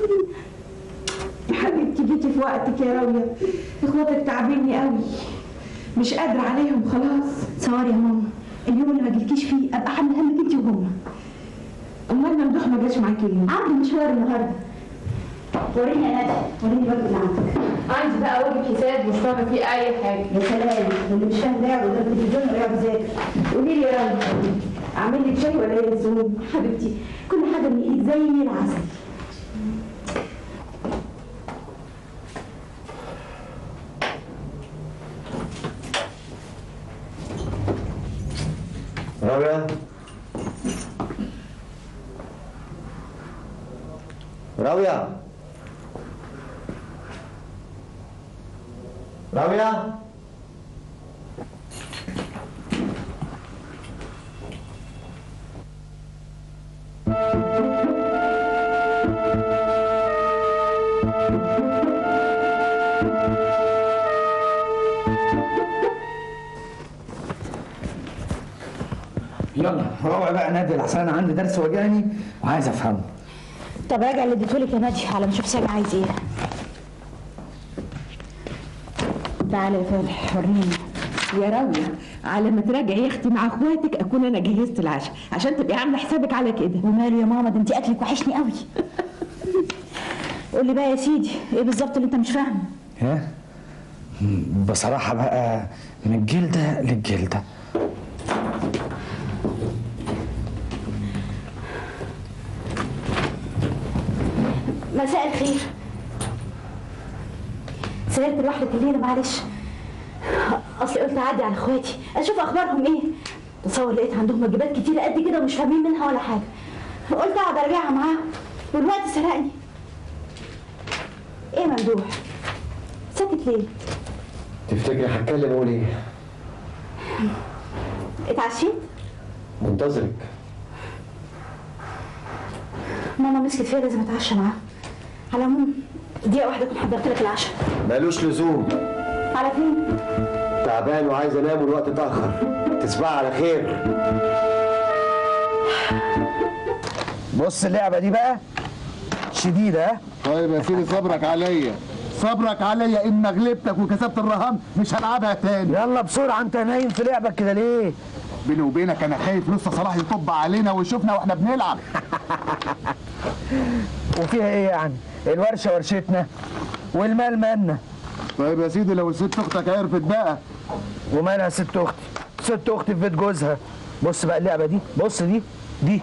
حبيبتي جيتي في وقتك يا راوية اخواتك تعبيني قوي مش قادرة عليهم خلاص سواري يا ماما اليوم اللي ما جيلكيش فيه ابقى حامل همك انت وهم امال ممدوح ما جاش معاكي ليه؟ عنده مشوار النهارده وريني يا نادي وريني الواجب اللي عندك عندي بقى واجب حساب مش فاهمه فيه اي حاجه يا سلام اللي مش فاهم ده يقعد قدام التلفزيون ولا يقعد يذاكر قولي لي يا راوية اعمل لك شاي ولا ايه الزوم؟ حبيبتي كل حاجه من ايدك زي العسل راوية راوية راوية يلا روح بقى نادي لحسن انا عندي درس وجاني وعايز افهمه طب راجع اللي اديتهولك يا نادي على ما اشوف سامي عايز ايه تعالى يا فالح وريني يا راوية على ما تراجعي يا اختي مع اخواتك اكون انا جهزت العشاء عشان تبقي عامله حسابك على كده وماله يا ماما ده انت اكلك وحشني قوي قول لي بقى يا سيدي ايه بالظبط اللي انت مش فاهمه ها بصراحة بقى من الجلدة للجلدة مساء الخير سهرت لوحدك الليله معلش اصلي قلت اعدي على اخواتي اشوف اخبارهم ايه تصور لقيت عندهم واجبات كتيره قد كده ومش فاهمين منها ولا حاجه قلت اقعد اراجعها معاهم والوقت سرقني ايه ممدوح ساكت ليه تفتكري هتكلم اقول ايه؟ اتعشيت منتظرك ماما مسكت فيا لازم اتعشى معاها على العموم دقيقه واحده كنت حضرت لك العشاء مالوش لزوم على فين تعبان وعايز انام والوقت اتاخر تصبح على خير بص اللعبة دي بقى شديدة ها طيب يا سيدي صبرك عليا صبرك عليا ان غلبتك وكسبت الرهان مش هلعبها تاني يلا بسرعة انت نايم في لعبك كده ليه؟ بيني وبينك انا خايف لسه صلاح يطب علينا ويشوفنا واحنا بنلعب وفيها ايه يعني؟ الورشة ورشتنا والمال مالنا طيب يا سيدي لو الست اختك عرفت بقى ومالها ست اختي؟ ست اختي في بيت جوزها بص بقى اللعبة دي بص دي دي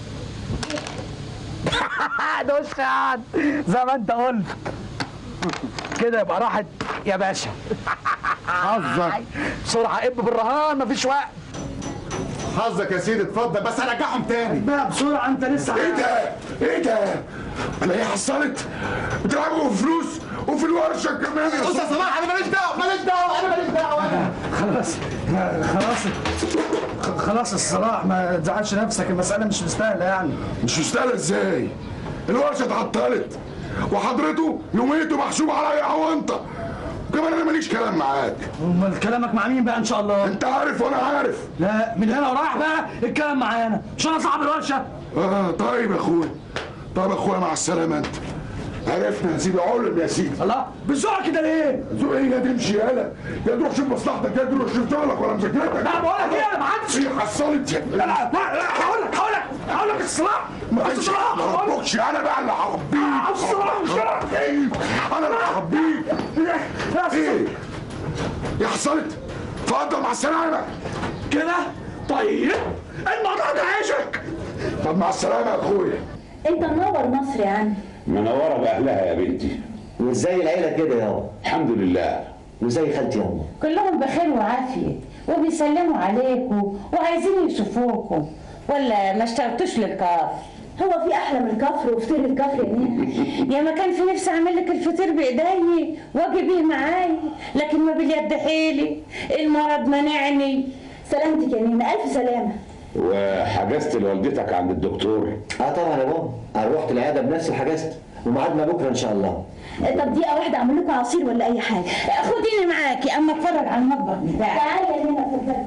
دوش قاعد زي ما انت قلت كده يبقى راحت يا باشا حظك بسرعة اب بالرهان مفيش وقت حظك يا سيدي اتفضل بس هرجعهم تاني بقى بسرعة انت لسه ايه ده؟ ايه ده؟ انا ايه حصلت؟ بتلعبوا في فلوس وفي الورشه كمان يا بص يا صلاح انا ماليش دعوه ماليش دعوه انا ماليش دعوه انا خلاص خلاص خلاص الصلاح ما تزعلش نفسك المسألة مش مستاهلة يعني مش مستاهله ازاي؟ الورشه اتعطلت وحضرته يوميته محسوب عليا عوانطه وكمان انا ماليش كلام معاك امال كلامك مع مين بقى ان شاء الله؟ انت عارف وانا عارف لا من هنا ورايح بقى الكلام معانا مش انا صاحب الورشة اه طيب يا اخويا طيب يا اخويا مع السلامه انت عرفنا يا سيدي علم يا سيدي الله بالسرعه كده ليه؟ ذوق ايه يا تمشي يالا يا تروح شوف مصلحتك يا تروح شوف شغلك ولا مذاكرتك لا بقول لك ايه انا ما عادش ايه حصلت لا لا لا لا هقول لك هقول لك هقول لك الصلاح ما الصلاح ما ربكش انا بقى اللي هربيك الصلاح مش كده ايه انا اللي هربيك ايه يا حصلت اتفضل مع السلامه كده طيب الموضوع ده عيشك طب مع السلامه يا اخويا انت منور مصر يا عم منوره باهلها يا بنتي وازاي العيله كده يابا الحمد لله وزي خالتي يابا كلهم بخير وعافية وبيسلموا عليكم وعايزين يشوفوكم ولا ما اشتركتوش للكاف هو في احلى من الكفر وفطير الكفر يا نينا يا ما كان في نفسي اعمل لك الفطير بايدي واجي بيه معاي لكن ما باليد حيلي المرض منعني سلامتك يا نينا الف سلامه وحجزت لوالدتك عند الدكتور اه طبعا يا بابا انا رحت العياده بنفسي وحجزت وميعادنا بكره ان شاء الله طب دقيقه واحده اعمل لكم عصير ولا اي حاجه خديني معاكي اما اتفرج على المطبخ بتاعك تعالي يا نينا اتفضلي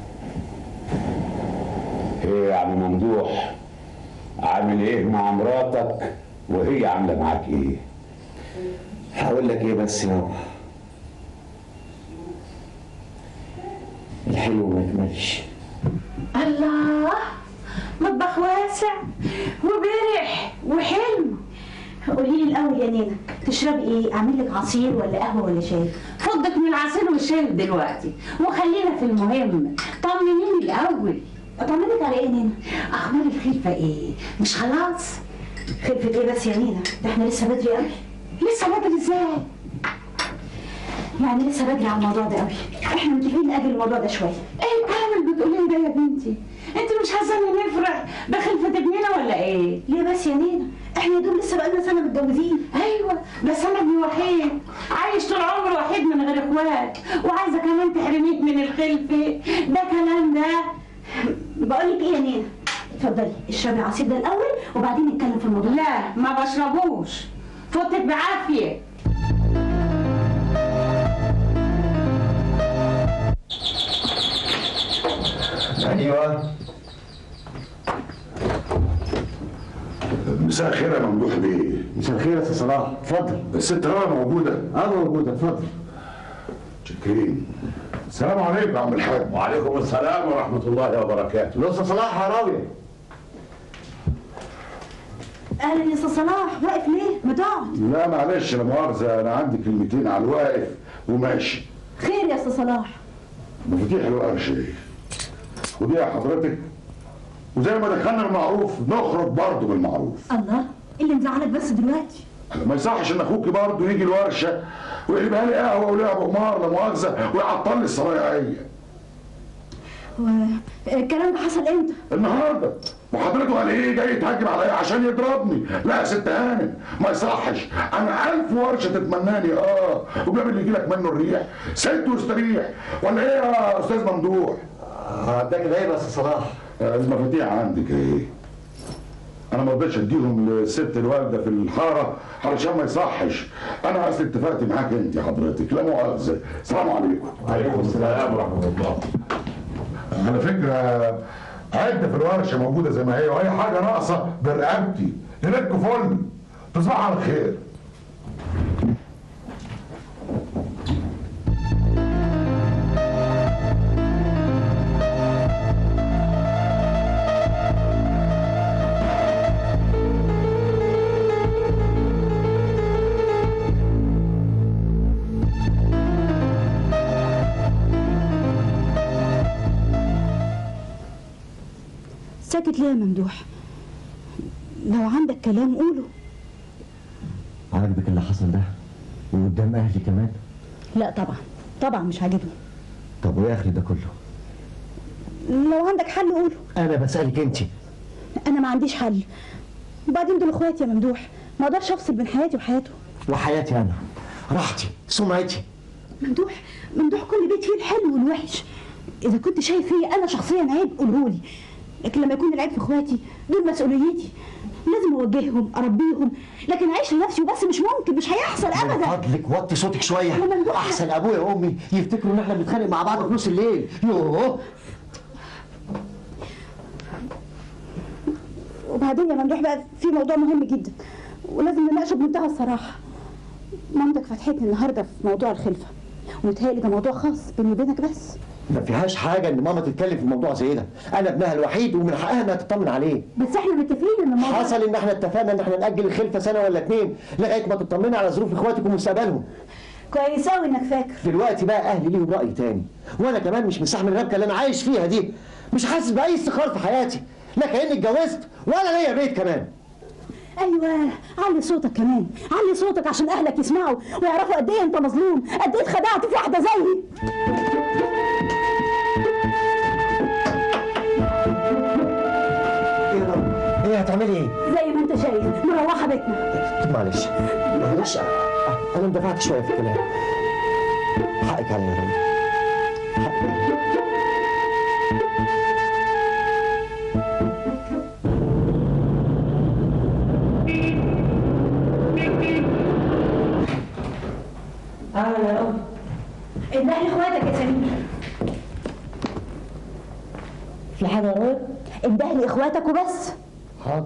ايه يا عم ممدوح عامل ايه مع مراتك وهي عامله معاك ايه هقول لك ايه بس يابا الحلو ما يكملش الله مطبخ واسع وبرح وحلو قولي لي الاول يا نينا تشربي ايه اعمل لك عصير ولا قهوه ولا شاي فضك من العصير والشاي دلوقتي وخلينا في المهم طمنيني الاول اطمنك على ايه يا نينا اخبار الخلفه ايه مش خلاص خلفة ايه بس يا نينا ده احنا لسه بدري قوي لسه بدري ازاي يعني لسه بدري على الموضوع ده قوي احنا متفقين نأجل الموضوع ده شويه ايه الكلام اللي بتقوليه ده يا بنتي انت مش عايزانا نفرح بخلفة ابننا ولا ايه ليه بس يا نينا احنا يا دوب لسه بقالنا سنه متجوزين ايوه بس انا ابني وحيد عايش طول عمره وحيد من غير اخوات وعايزه كمان تحرميك من الخلفه ده كلام ده بقول لك ايه يا نينا اتفضلي اشربي العصير ده الاول وبعدين نتكلم في الموضوع لا ما بشربوش فوتك بعافيه ايوه مساء الخير يا ممدوح بيه مساء الخير يا استاذ صلاح اتفضل الست رنا موجوده اه موجوده اتفضل شكرين السلام عليكم يا عم الحاج وعليكم السلام ورحمه الله وبركاته الاستاذ صلاح يا راويه اهلا يا استاذ صلاح واقف ليه ما تقعد لا معلش لا مؤاخذه انا عندي كلمتين على الواقف وماشي خير يا استاذ صلاح مفاتيح الورشه ايه ودي يا حضرتك وزي ما دخلنا المعروف نخرج برضه بالمعروف الله إيه اللي مزعلك بس دلوقتي ما يصحش ان اخوك برضه يجي الورشه ويقلبها لي قهوه ولعب قمار لا مؤاخذه ويعطل لي الصنايعيه هو الكلام ده حصل امتى؟ النهارده وحضرته قال ايه جاي يتهجم عليا عشان يضربني لا يا ست هانم ما يصحش انا الف ورشه تتمناني اه وجاب اللي يجي لك منه الريح ست واستريح ولا ايه يا استاذ ممدوح ده كده ايه بس صلاح المفاتيح عندك ايه انا ما رضيتش اديهم للست الوالده في الحاره علشان ما يصحش انا اصل اتفقت معاك انت حضرتك لا مؤاخذه السلام عليكم وعليكم السلام ورحمه الله على فكره عده في الورشه موجوده زي ما هي واي حاجه ناقصه برقبتي ليلتكم فل تصبحوا على خير ساكت ليه يا ممدوح؟ لو عندك كلام قوله عاجبك اللي حصل ده وقدام اهلي كمان لا طبعا طبعا مش عاجبني طب وايه اخر ده كله لو عندك حل قوله انا بسالك انت انا ما عنديش حل وبعدين دول اخواتي يا ممدوح ما اقدرش افصل بين حياتي وحياته وحياتي انا راحتي سمعتي ممدوح ممدوح كل بيت فيه الحلو والوحش اذا كنت شايف فيا انا شخصيا عيب قولهولي لكن لما يكون العيب في اخواتي دول مسؤوليتي لازم اوجههم اربيهم لكن اعيش لنفسي وبس مش ممكن مش هيحصل من ابدا فضلك وطي صوتك شويه يا ممدوح. احسن ابويا وامي يفتكروا ان احنا بنتخانق مع بعض في نص الليل يوه وبعدين يا ممدوح بقى في موضوع مهم جدا ولازم نناقشه بمنتهى الصراحه مامتك فتحتني النهارده في موضوع الخلفه ومتهيألي ده موضوع خاص بيني وبينك بس ما فيهاش حاجه ان ماما تتكلم في موضوع زي ده انا ابنها الوحيد ومن حقها انها تطمن عليه بس احنا متفقين ان الموضوع حصل ان احنا اتفقنا ان احنا ناجل الخلفه سنه ولا اتنين لغايه ما تطمني على ظروف اخواتك ومستقبلهم كويس قوي انك فاكر دلوقتي بقى اهلي ليهم راي تاني وانا كمان مش مستحمل الربكه اللي انا عايش فيها دي مش حاسس باي استقرار في حياتي لا كاني اتجوزت ولا ليا بيت كمان ايوه علي صوتك كمان علي صوتك عشان اهلك يسمعوا ويعرفوا قد ايه انت مظلوم قد ايه اتخدعت في واحده زيي ايه يا رب ايه هتعملي ايه زي ما انت شايف مروحه بيتنا طب معلش معلش انا اندفعت شويه في الكلام حقك عليا يا رب حقك عليا اهلا يا ام اندهلي اخواتك يا سمير في حاجه يا رود اندهلي اخواتك وبس حاضر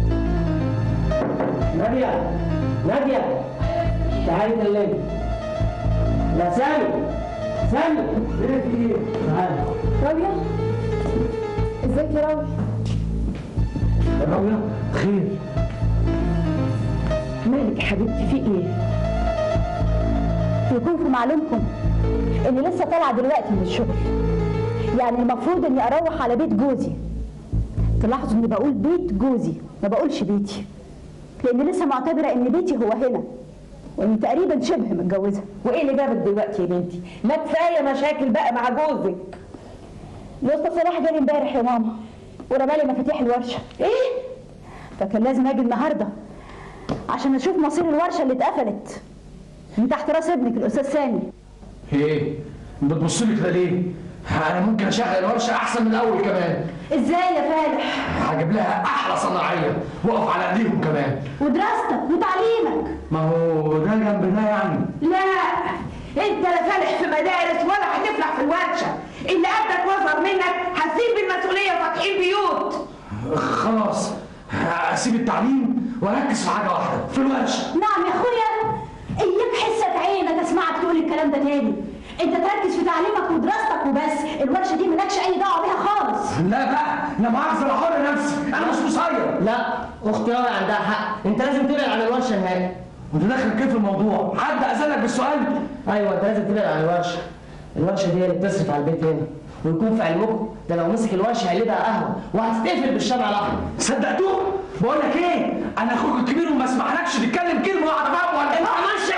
نادية نادية تعالي كلمني لا سامي سامي ايه في ايه؟ تعالي راوية ازيك يا راوي راوية خير مالك يا حبيبتي في ايه يكون في معلومكم اني لسه طالعه دلوقتي من الشغل يعني المفروض اني اروح على بيت جوزي تلاحظوا اني بقول بيت جوزي ما بقولش بيتي لاني لسه معتبره ان بيتي هو هنا واني تقريبا شبه متجوزه وايه اللي جابك دلوقتي يا بنتي ما كفايه مشاكل بقى مع جوزك الاستاذ صلاح جالي امبارح يا ماما ورمالي مفاتيح الورشه ايه فكان لازم اجي النهارده عشان اشوف مصير الورشه اللي اتقفلت من تحت راس ابنك الاستاذ سامي ايه بتبص لي كده ليه انا ممكن اشغل الورشه احسن من الاول كمان ازاي يا فالح هجيب لها احلى صناعيه واقف على ايديهم كمان ودراستك وتعليمك ما هو ده جنب ده يعني لا انت لا فالح في مدارس ولا هتفلح في الورشه اللي قدك واصغر منك هتسيب المسؤوليه وفاتحين بيوت خلاص اسيب التعليم واركز في حاجه واحده في الورشه نعم يا اخويا اياك حسك عينك اسمعك تقول الكلام ده تاني انت تركز في تعليمك ودراستك وبس الورشه دي مالكش اي دعوه بيها خالص لا بقى لا مؤاخذه انا حر نفسي انا مش قصير لا اختي راوية عندها حق انت لازم تبعد عن الورشه نهائي وانت داخل كيف الموضوع حد اذنك بالسؤال ايوه انت لازم تبعد عن الورشه الورشه دي هي اللي بتصرف على البيت هنا ويكون في علمكم ده لو مسك الورشه هيقلبها قهوه وهتتقفل بالشمع الاحمر صدقتوه بقول لك ايه انا اخوك الكبير وما اسمحلكش تتكلم كلمه واحده بقى ولا انت ماشي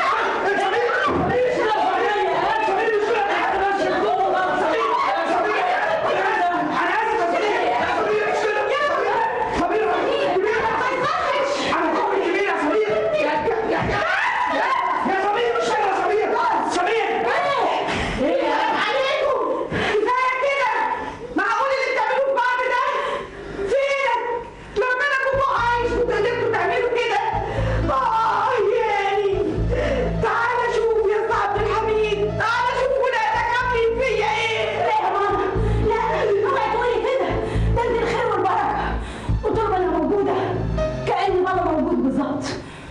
تعالى شوف يا أستاذ عبد الحميد تعالى شوف ولادك عاملين فيا ايه لا يا ماما لا اوعي تقولي كده ده انت الخير والبركه وطول ما انا موجوده كاني بابا موجود بالظبط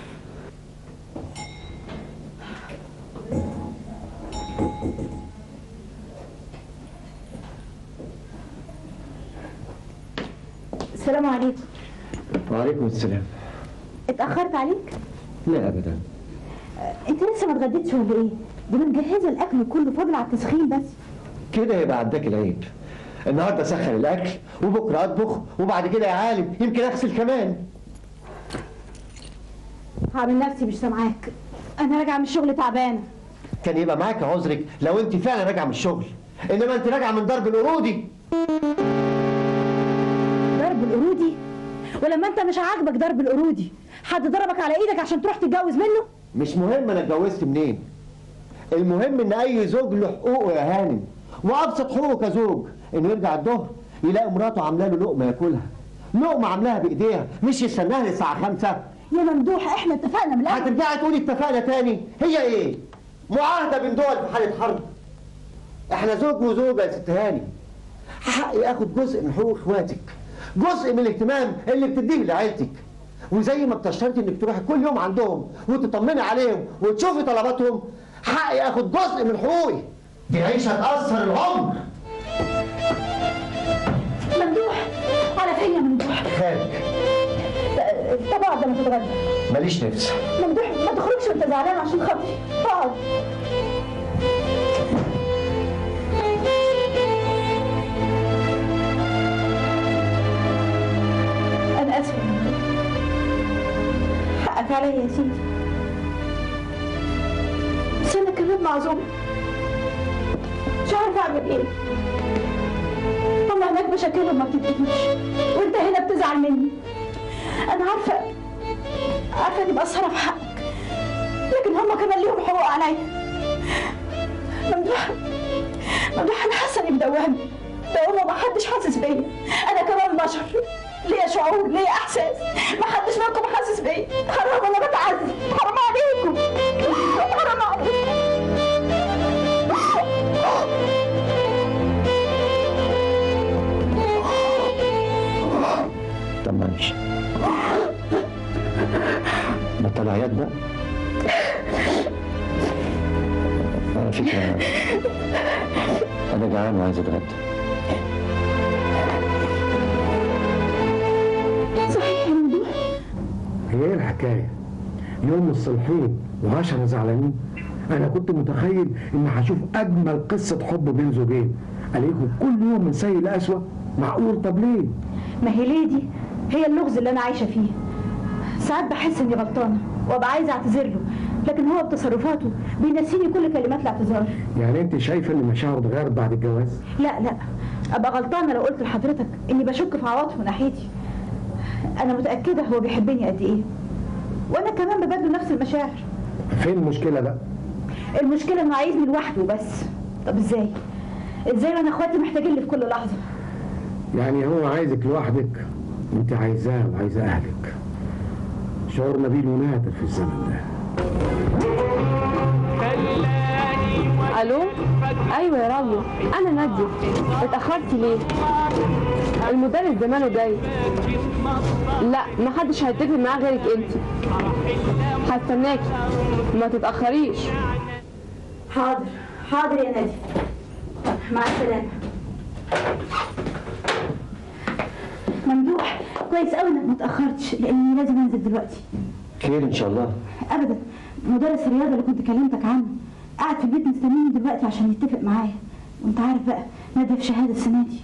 السلام عليكم وعليكم السلام اتأخرت عليك؟ لا ابدا انت لسه ما اتغديتش ولا ايه؟ دي مجهزه الاكل كله فاضل على التسخين بس كده يبقى عداك العيب النهارده اسخن الاكل وبكره اطبخ وبعد كده يا عالم يمكن اغسل كمان هعمل نفسي مش سامعاك انا راجعه من الشغل تعبانه كان يبقى معاك عذرك لو انت فعلا راجعه من الشغل انما انت راجعه من ضرب القرودي ضرب القرودي ولما انت مش عاجبك ضرب القرودي حد ضربك على ايدك عشان تروح تتجوز منه مش مهم انا اتجوزت منين المهم ان اي زوج له حقوقه يا هانم وابسط حقوقه كزوج انه يرجع الظهر يلاقي مراته عامله له لقمه ياكلها لقمه عاملاها بايديها مش يستناها للساعه 5 يا ممدوح احنا اتفقنا من الاول هترجعي تقولي اتفقنا تاني هي ايه معاهده بين دول في حاله حرب احنا زوج وزوجه يا ست هاني حقي اخد جزء من حقوق اخواتك جزء من الاهتمام اللي بتديه لعيلتك وزي ما بتشترطي انك تروحي كل يوم عندهم وتطمني عليهم وتشوفي طلباتهم حقي اخد جزء من حقوقي دي عيشه تاثر العمر ممدوح على فين يا ممدوح خارج طب اقعد لما تتغدى ماليش نفس ممدوح ما تخرجش وانت زعلان عشان خاطري اقعد انا اسفه يا ممدوح حقك عليا يا سيدي بس انا كمان معزومه مش عارفه اعمل ايه هما هناك مشاكلهم ما بتنتهيش وانت هنا بتزعل مني انا عارفه عارفه اني مقصره في حقك لكن هما كمان ليهم حقوق عليا ممدوح ممدوح انا حاسه اني مدوامه دوامه ما حدش حاسس بيا انا كمان بشر ليا شعور ليا احساس ما حدش منكم حاسس بيا حرام انا بتعذب حرام عليكم حرام عليكم طب معلش بطل عياط بقى على فكرة أنا جعان وعايز أتغدى صحيح يا ممدوح هي ايه الحكايه؟ يوم الصالحين وعشرة زعلانين انا كنت متخيل ان هشوف اجمل قصه حب بين زوجين الاقيهم كل يوم من سيء لاسوء معقول طب ليه؟ ما هي ليه دي هي اللغز اللي انا عايشه فيه ساعات بحس اني غلطانه وابقى عايزه اعتذر له لكن هو بتصرفاته بينسيني كل كلمات الاعتذار يعني انت شايفه ان مشاعره اتغيرت بعد الجواز؟ لا لا ابقى غلطانه لو قلت لحضرتك اني بشك في عواطفه ناحيتي انا متاكده هو بيحبني قد ايه وانا كمان ببادله نفس المشاعر فين المشكله بقى؟ المشكله انه عايزني لوحده بس طب ازاي ازاي وانا اخواتي محتاجين لي في كل لحظه يعني هو عايزك لوحدك وانت عايزاه وعايزه اهلك شعور نبيل ونادر في الزمن ده الو ايوه يا رامي انا ناديه اتاخرتي ليه المدرس زمانه جاي لا محدش هيتفق معاه غيرك انت هستناكي ما تتاخريش حاضر حاضر يا نادي مع السلامه ممدوح كويس قوي انك ما اتاخرتش لاني لازم انزل دلوقتي خير ان شاء الله ابدا مدرس الرياضه اللي كنت كلمتك عنه قاعد في البيت مستنيني دلوقتي عشان يتفق معايا وانت عارف بقى ناديه في شهاده السنه دي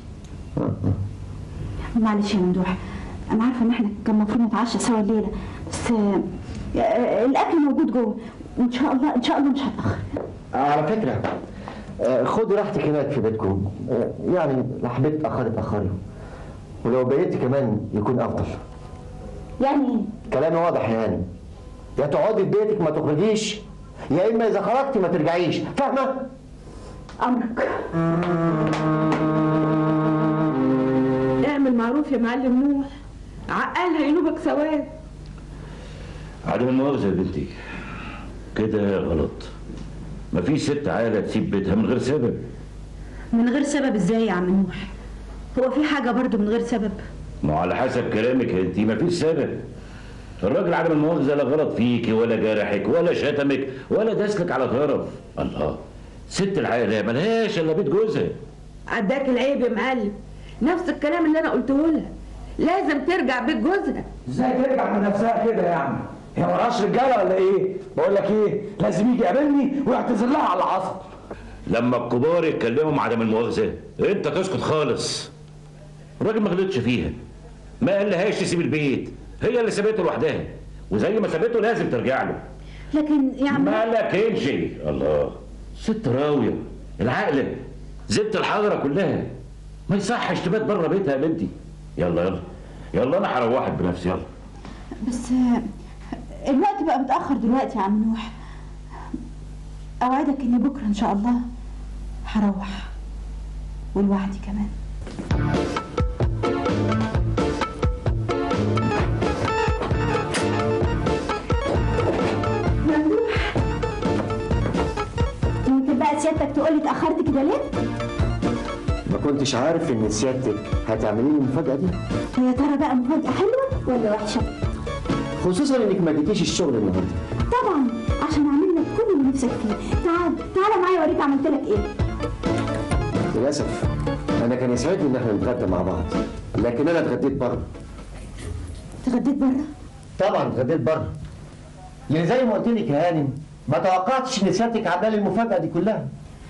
معلش يا ممدوح انا عارفه ان احنا كان المفروض نتعشى سوا الليله بس آه، آه، الاكل موجود جوه وان شاء الله ان شاء الله مش هتاخر على فكره آه، خدي راحتك هناك في بيتكم آه، يعني لو حبيت تاخري اتاخري ولو بقيتي كمان يكون افضل يعني ايه كلامي واضح يعني يا تقعدي في بيتك ما تخرجيش يا اما اذا خرجتي ما ترجعيش فاهمه امرك اعمل معروف يا معلم نوح عقلها ينوبك ثواب عدم المؤاخذة يا بنتي كده غلط مفيش ست عاقلة تسيب بيتها من غير سبب من غير سبب ازاي يا عم نوح هو في حاجه برضو من غير سبب ما هو على حسب كلامك انت مفيش سبب الراجل عدم المؤاخذة لا غلط فيكي ولا جرحك ولا شتمك ولا داسلك على طرف الله ست العاقلة ملهاش الا بيت جوزها عداك العيب يا معلم نفس الكلام اللي انا قلته لها لازم ترجع بيت جوزها ازاي ترجع من نفسها كده يا عم هي وراش رجاله ولا ايه بقول لك ايه لازم يجي يقابلني ويعتذر لها على اللي حصل لما الكبار يتكلموا مع عدم المؤاخذة انت تسكت خالص الراجل ما غلطش فيها ما قالهاش تسيب البيت هي اللي سابته لوحدها وزي ما سابته لازم ترجع له لكن يا عم ما لكنش الله ست راوية العقلة زبت الحضرة كلها ما يصحش تبات بره بيتها يا بنتي يلا يلا يلا انا هروحك بنفسي يلا بس آه، الوقت بقى متاخر دلوقتي يا عم نوح اوعدك اني بكره ان شاء الله هروح ولوحدي كمان ممدوح ممكن بقى سيادتك تقولي اتاخرت كده ليه؟ ما كنتش عارف ان سيادتك هتعملي لي المفاجاه دي ويا ترى بقى مفاجأة حلوة ولا وحشة؟ خصوصا انك ما جيتيش الشغل النهارده طبعا عشان اعمل لك كل اللي نفسك فيه تعال تعال معايا اوريك عملت لك ايه للاسف انا كان يسعدني ان احنا نتغدى مع بعض لكن انا اتغديت بره اتغديت بره طبعا اتغديت بره لان زي ما قلت لك يا هانم ما توقعتش ان سيادتك عامله لي المفاجاه دي كلها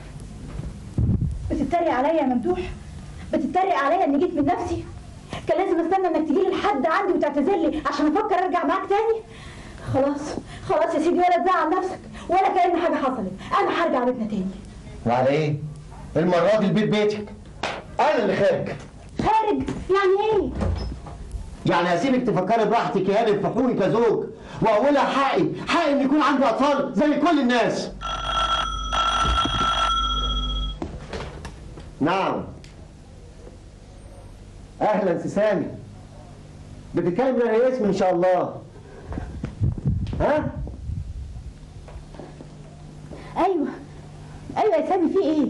بتتريق عليا يا ممدوح بتتريق عليا اني جيت من نفسي كان لازم استنى انك تجيلي لحد عندي وتعتذر لي عشان افكر ارجع معاك تاني خلاص خلاص يا سيدي ولا تزعل نفسك ولا كأن حاجه حصلت انا هرجع بيتنا تاني وعلى ايه المره دي البيت بيتك انا اللي خارج خارج يعني ايه يعني هسيبك تفكري براحتك يا هانم في حقوقي كزوج واولها حقي حقي ان يكون عندي اطفال زي كل الناس نعم اهلا سي سامي بتتكلم من اسم ان شاء الله ها ايوه ايوه يا سامي في ايه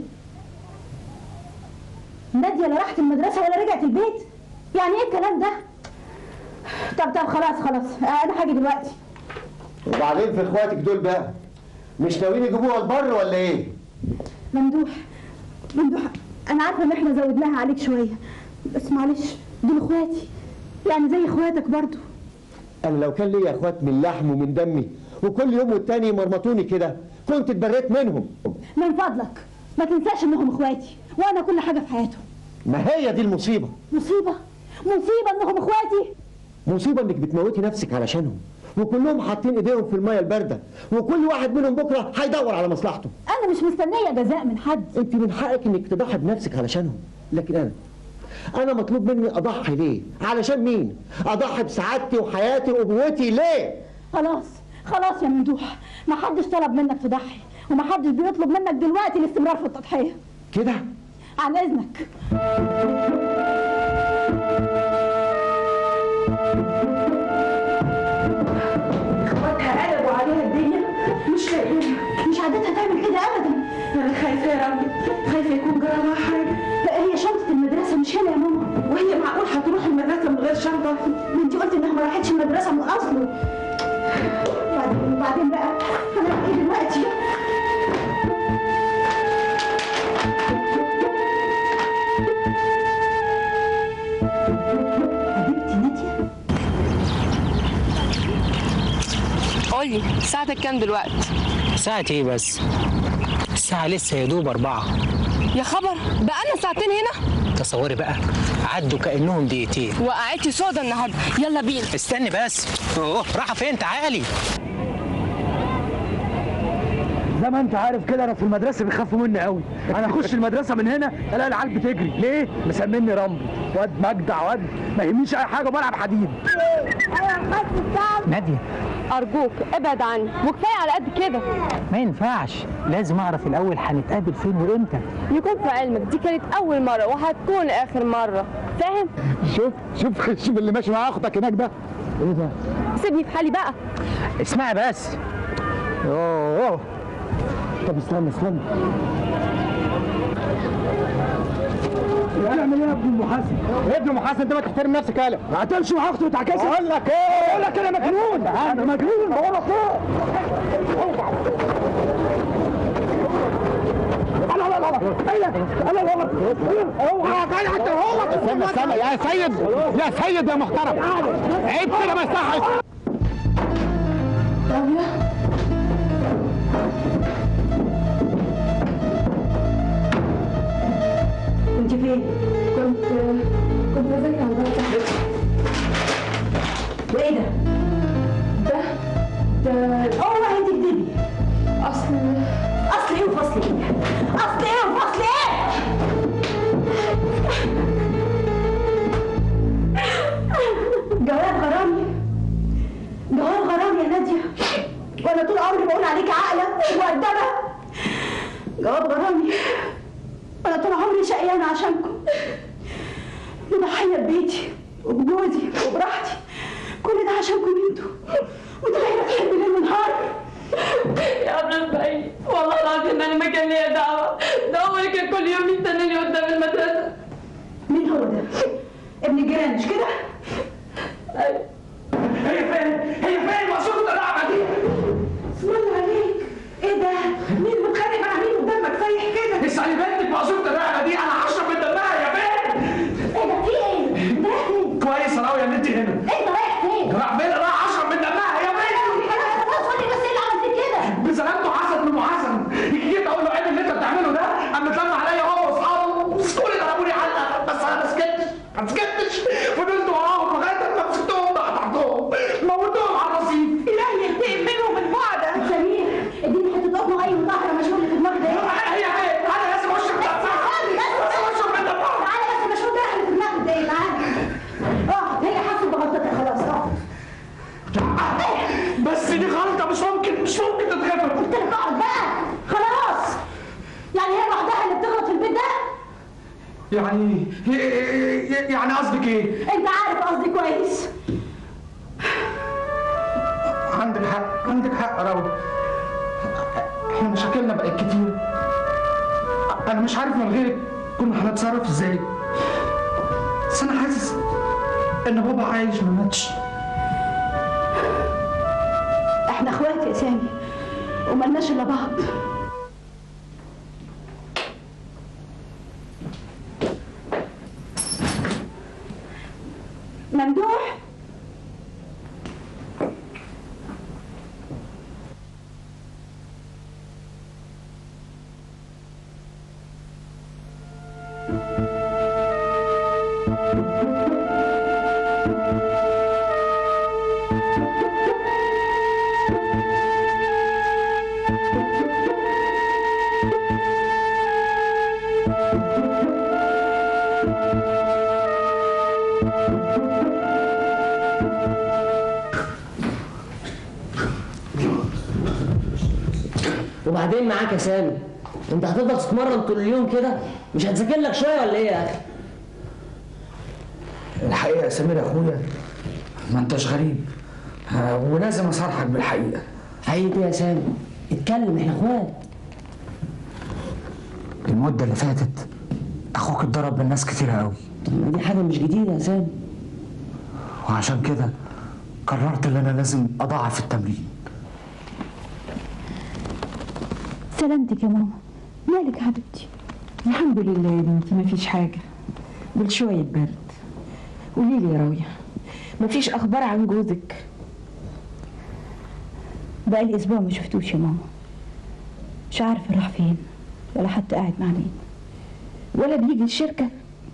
ناديه لا راحت المدرسه ولا رجعت البيت يعني ايه الكلام ده طب طب خلاص خلاص انا هاجي دلوقتي وبعدين في اخواتك دول بقى مش ناويين يجيبوها البر ولا ايه ممدوح ممدوح انا عارفه ان احنا زودناها عليك شويه بس معلش دول اخواتي يعني زي اخواتك برضو انا لو كان ليا اخوات من لحم ومن دمي وكل يوم والتاني يمرمطوني كده كنت اتبريت منهم من فضلك ما تنساش انهم اخواتي وانا كل حاجه في حياتهم ما هي دي المصيبه مصيبه مصيبه انهم اخواتي مصيبه انك بتموتي نفسك علشانهم وكلهم حاطين ايديهم في الميه البارده وكل واحد منهم بكره هيدور على مصلحته انا مش مستنيه جزاء من حد انت من حقك انك تضحي بنفسك علشانهم لكن انا انا مطلوب مني اضحي ليه علشان مين اضحي بسعادتي وحياتي وابوتي ليه خلاص خلاص يا ممدوح ما حدش طلب منك تضحي وما حدش بيطلب منك دلوقتي الاستمرار في التضحيه كده عن اذنك اخواتها قلبوا عليها الدنيا مش لاقيينها مش عادتها تعمل كده ابدا انا خايفه يا ربي خايفه يكون جرى لها حاجه لا هي شنطه المدرسه مش هنا يا ماما وهي معقول هتروح المدرسه من غير شنطه ما انت قلت انها ما راحتش المدرسه من اصله وبعدين وبعدين بقى هنعمل ايه دلوقتي حبيبتي ناديه قولي ساعتك كام دلوقتي ساعة ايه بس؟ الساعة لسه يا دوب أربعة يا خبر بقالنا ساعتين هنا تصوري بقى عدوا كأنهم دقيقتين وقعتي سودا النهارده يلا بينا استني بس اوه رايحة فين تعالي زي ما انت عارف كده انا في المدرسه بيخافوا مني قوي انا اخش المدرسه من هنا الاقي العيال بتجري ليه مسميني رامبو واد مجدع واد ما يهمنيش اي حاجه وبلعب حديد نادية ارجوك ابعد عني وكفايه على قد كده ما ينفعش لازم أعرف الأول هنتقابل فين وإمتى يكون في علمك دي كانت اول مره وهتكون اخر مره فاهم شوف شوف شوف اللي ماشي مع اختك هناك ده ايه ده سيبني في حالي بقى اسمعي بس اوه طب استنى استنى بتعمل ايه يا ابن المحاسن؟ يا ابن محاسن انت ما تحترم نفسك يالا هتمشي مع اختي وتعكسها بقول لك ايه بقول لك انا مجنون انا مجنون بقول لك ايه لا لا لا لا ايه ده؟ لا لا لا اوعى جاي انت هو استنى استنى يا سيد يا سيد يا محترم عيب كده ما يصحش انت فين؟ كنت كنت بذاكر عن درجة صاحبتي وايه ده؟ ده ده اوعى انت تكدبي اصل اصل ايه وفصل ايه؟ اصل ايه وفصل ايه؟ جواب غرامي جواب غرامي يا نادية وانا طول عمري بقول عليك عاقلة ومؤدبة جواب غرامي وانا طول عمري شقيانة عشانكم مضحية ببيتي وبجوزي وبراحتي كل ده عشانكم انتوا وده اللي بتحب ليل ونهار يا ابن البعيد والله العظيم انا ما كان ليا دعوه ده هو اللي كان كل يوم يستناني قدام المدرسه مين هو ده؟ ابن الجيران مش كده؟ هي فين؟ هي فين مقصود اللعبه دي؟ اسم الله عليك ايه ده؟ مين متخانق مع مين ودمك سايح كده؟ اسألي بنتك مقصود اللعبه دي انا هشرب من دمها يا بنت ايه ده في ايه؟ انت رايح فين؟ كويس راوية ان انت هنا انت رايح فين؟ راح فين راح اشرب من دمها يا بنت انا خلاص قولي بس ايه اللي عملت كده؟ بسلامته حسن من محسن جيت اقول له عيب اللي انت بتعمله ده قام متلم عليا هو واصحابه مسكوني ضربوني علقه بس انا ما سكتش ما سكتش فضلت وراهم لغايه ما مسكتهم قطعتهم موتوهم على الرصيف الهي ينتقم منهم من بعد سمير اديني حته قطمه اي مطهره مشهور اللي في دماغك ده هي هي انا لازم اشرب من دمها لازم اشرب من دمها تعالى بس مشهور ده اللي في دماغك ده ايه تعالى اه هي حاسه بغلطتك خلاص اه بس دي غلطه مش ممكن مش ممكن تتغفر قلت لك اقعد بقى خلاص يعني هي لوحدها اللي بتغلط في البيت ده يعني يعني قصدك ايه؟ انت عارف قصدي كويس عندك حق عندك حق يا راوي احنا مشاكلنا بقت كتير انا مش عارف من غيرك كنا هنتصرف ازاي بس انا حاسس ان بابا عايش ما ماتش احنا اخوات يا سامي وملناش الا بعض ممدوح وبعدين معاك يا سامي انت هتفضل تتمرن طول اليوم كده مش هتذاكر لك شويه ولا ايه يا اخي الحقيقه يا سمير يا اخويا ما انتش غريب آه، ولازم اصارحك بالحقيقه حقيقة ايه يا سامي اتكلم احنا اخوات المده اللي فاتت اخوك اتضرب من ناس كتير قوي طب دي حاجه مش جديده يا سامي وعشان كده قررت ان انا لازم اضاعف التمرين سلامتك يا ماما مالك يا حبيبتي الحمد لله يا بنتي مفيش حاجة دول شوية برد قولي لي يا راوية مفيش أخبار عن جوزك بقالي اسبوع ما شفتوش يا ماما مش عارفه راح فين ولا حتى قاعد مع مين ولا بيجي الشركة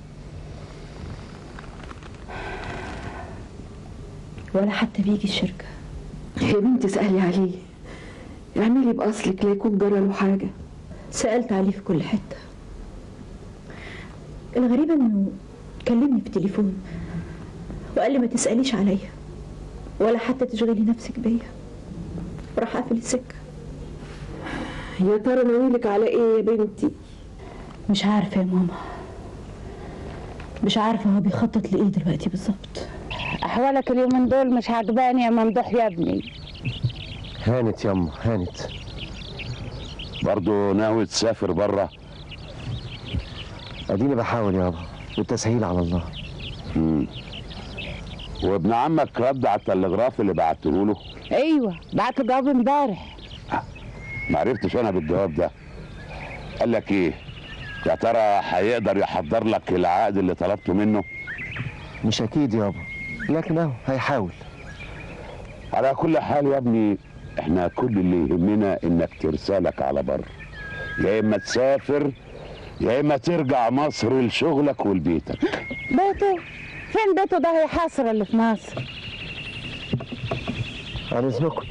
ولا حتى بيجي الشركه يا بنتي اسألي عليه اعملي بأصلك لا يكون جرى له حاجة سألت عليه في كل حتة الغريب انه كلمني في التليفون وقال لي ما تسأليش عليا ولا حتى تشغلي نفسك بيا وراح قافل السكة يا ترى ناويلك على ايه يا بنتي مش عارفة يا ماما مش عارفة هو بيخطط لإيه دلوقتي بالظبط احوالك اليومين دول مش عجباني يا ممدوح يا ابني هانت يما هانت برضه ناوي تسافر بره اديني بحاول يابا والتسهيل على الله مم. وابن عمك رد على التلغراف اللي بعته له ايوه بعت له جواب امبارح ما عرفتش انا بالجواب ده قال لك ايه يا ترى هيقدر يحضر لك العقد اللي طلبته منه مش اكيد يابا لكن اهو هيحاول على كل حال يا ابني احنا كل اللي يهمنا انك ترسالك على بر يا اما تسافر يا اما ترجع مصر لشغلك ولبيتك بيته فين بيته ده هيحاصر اللي في مصر على اذنكم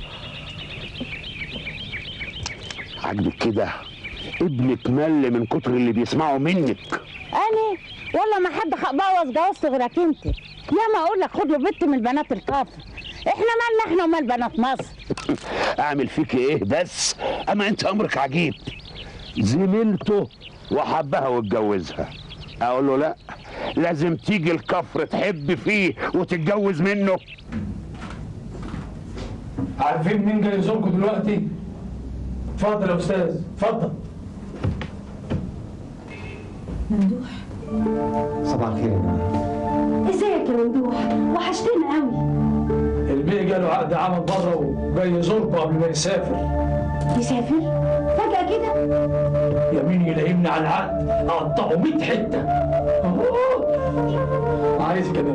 عندك كده ابنك مل من كتر اللي بيسمعه منك انا والله ما حد بوظ جوازته غيرك انت يا ما اقول لك خد له بنت من بنات الكفر احنا مالنا احنا ومال بنات مصر اعمل فيك ايه بس اما انت امرك عجيب زميلته وحبها واتجوزها اقول له لا لازم تيجي الكفر تحب فيه وتتجوز منه عارفين مين جاي يزوركم دلوقتي؟ اتفضل يا استاذ اتفضل ممدوح صباح الخير يا جماعه ازيك يا ممدوح وحشتنا قوي البيه جاله عقد عمل بره وجاي يزوركم قبل ما يسافر يسافر فجأة كده يمين يلاقيني على العقد اقطعه 100 حته أوه. عايز كده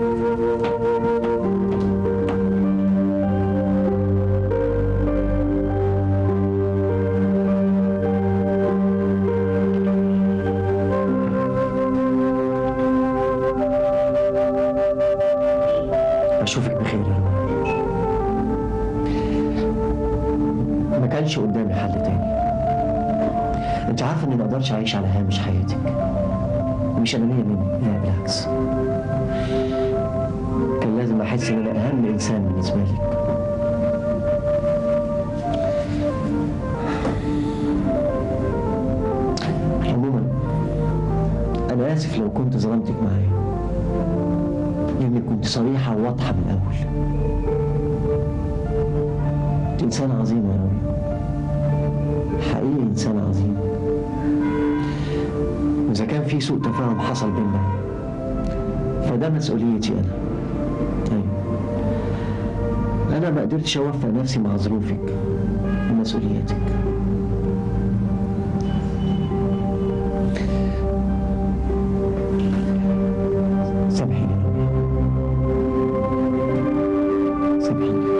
اشوفك بخير يا رب ما كانش قدامي حل تاني انت عارفه اني ما اقدرش اعيش على هامش حياتك مش انانيه مني لا بالعكس كان لازم احس ان انا اهم انسان بالنسبه لك عموما انا اسف لو كنت ظلمتك معايا لانك كنت صريحه وواضحه من الاول انت انسان عظيم يا رامي حقيقي انسان عظيم واذا كان في سوء تفاهم حصل بينا فده مسؤوليتي انا طيب انا ما قدرتش اوفق نفسي مع ظروفك ومسؤولياتك سامحيني يا رامي سامحيني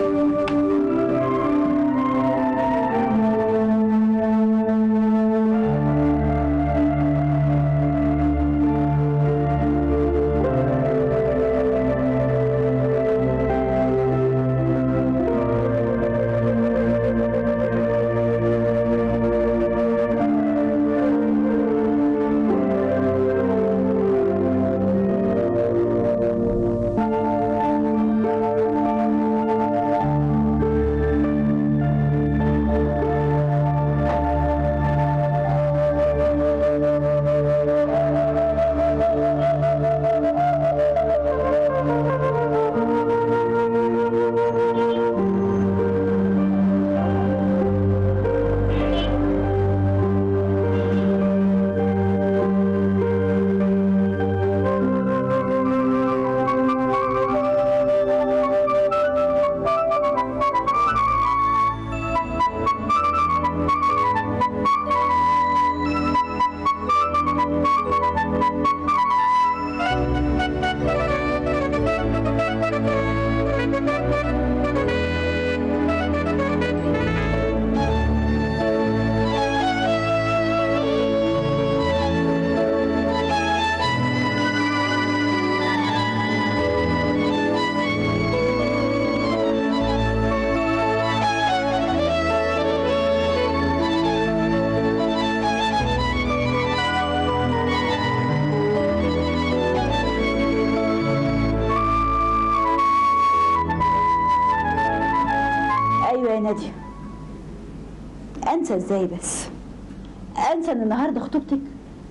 ناديه انسى ازاي بس انسى ان النهارده خطوبتك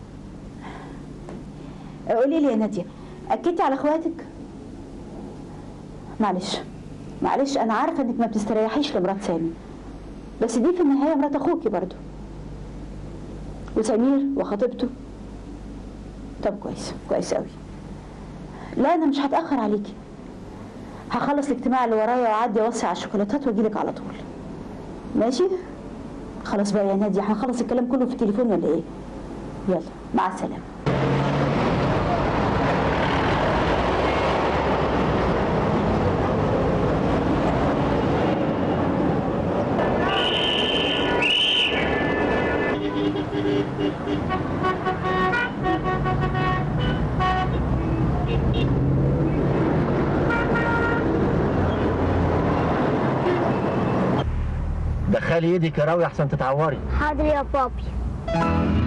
قولي لي يا ناديه اكدتي على اخواتك معلش معلش انا عارفه انك ما بتستريحيش لمرات سامي بس دي في النهايه مرات اخوكي برضو وسمير وخطيبته طب كويس كويس قوي لا انا مش هتاخر عليكي هخلص الاجتماع اللي ورايا واعدي اوسع على الشوكولاتات واجيلك على طول ماشي خلاص بقى يا نادي هنخلص الكلام كله في التليفون ولا ايه يلا مع السلامه دخلي ايدك يا راوي احسن تتعوري حاضر يا بابي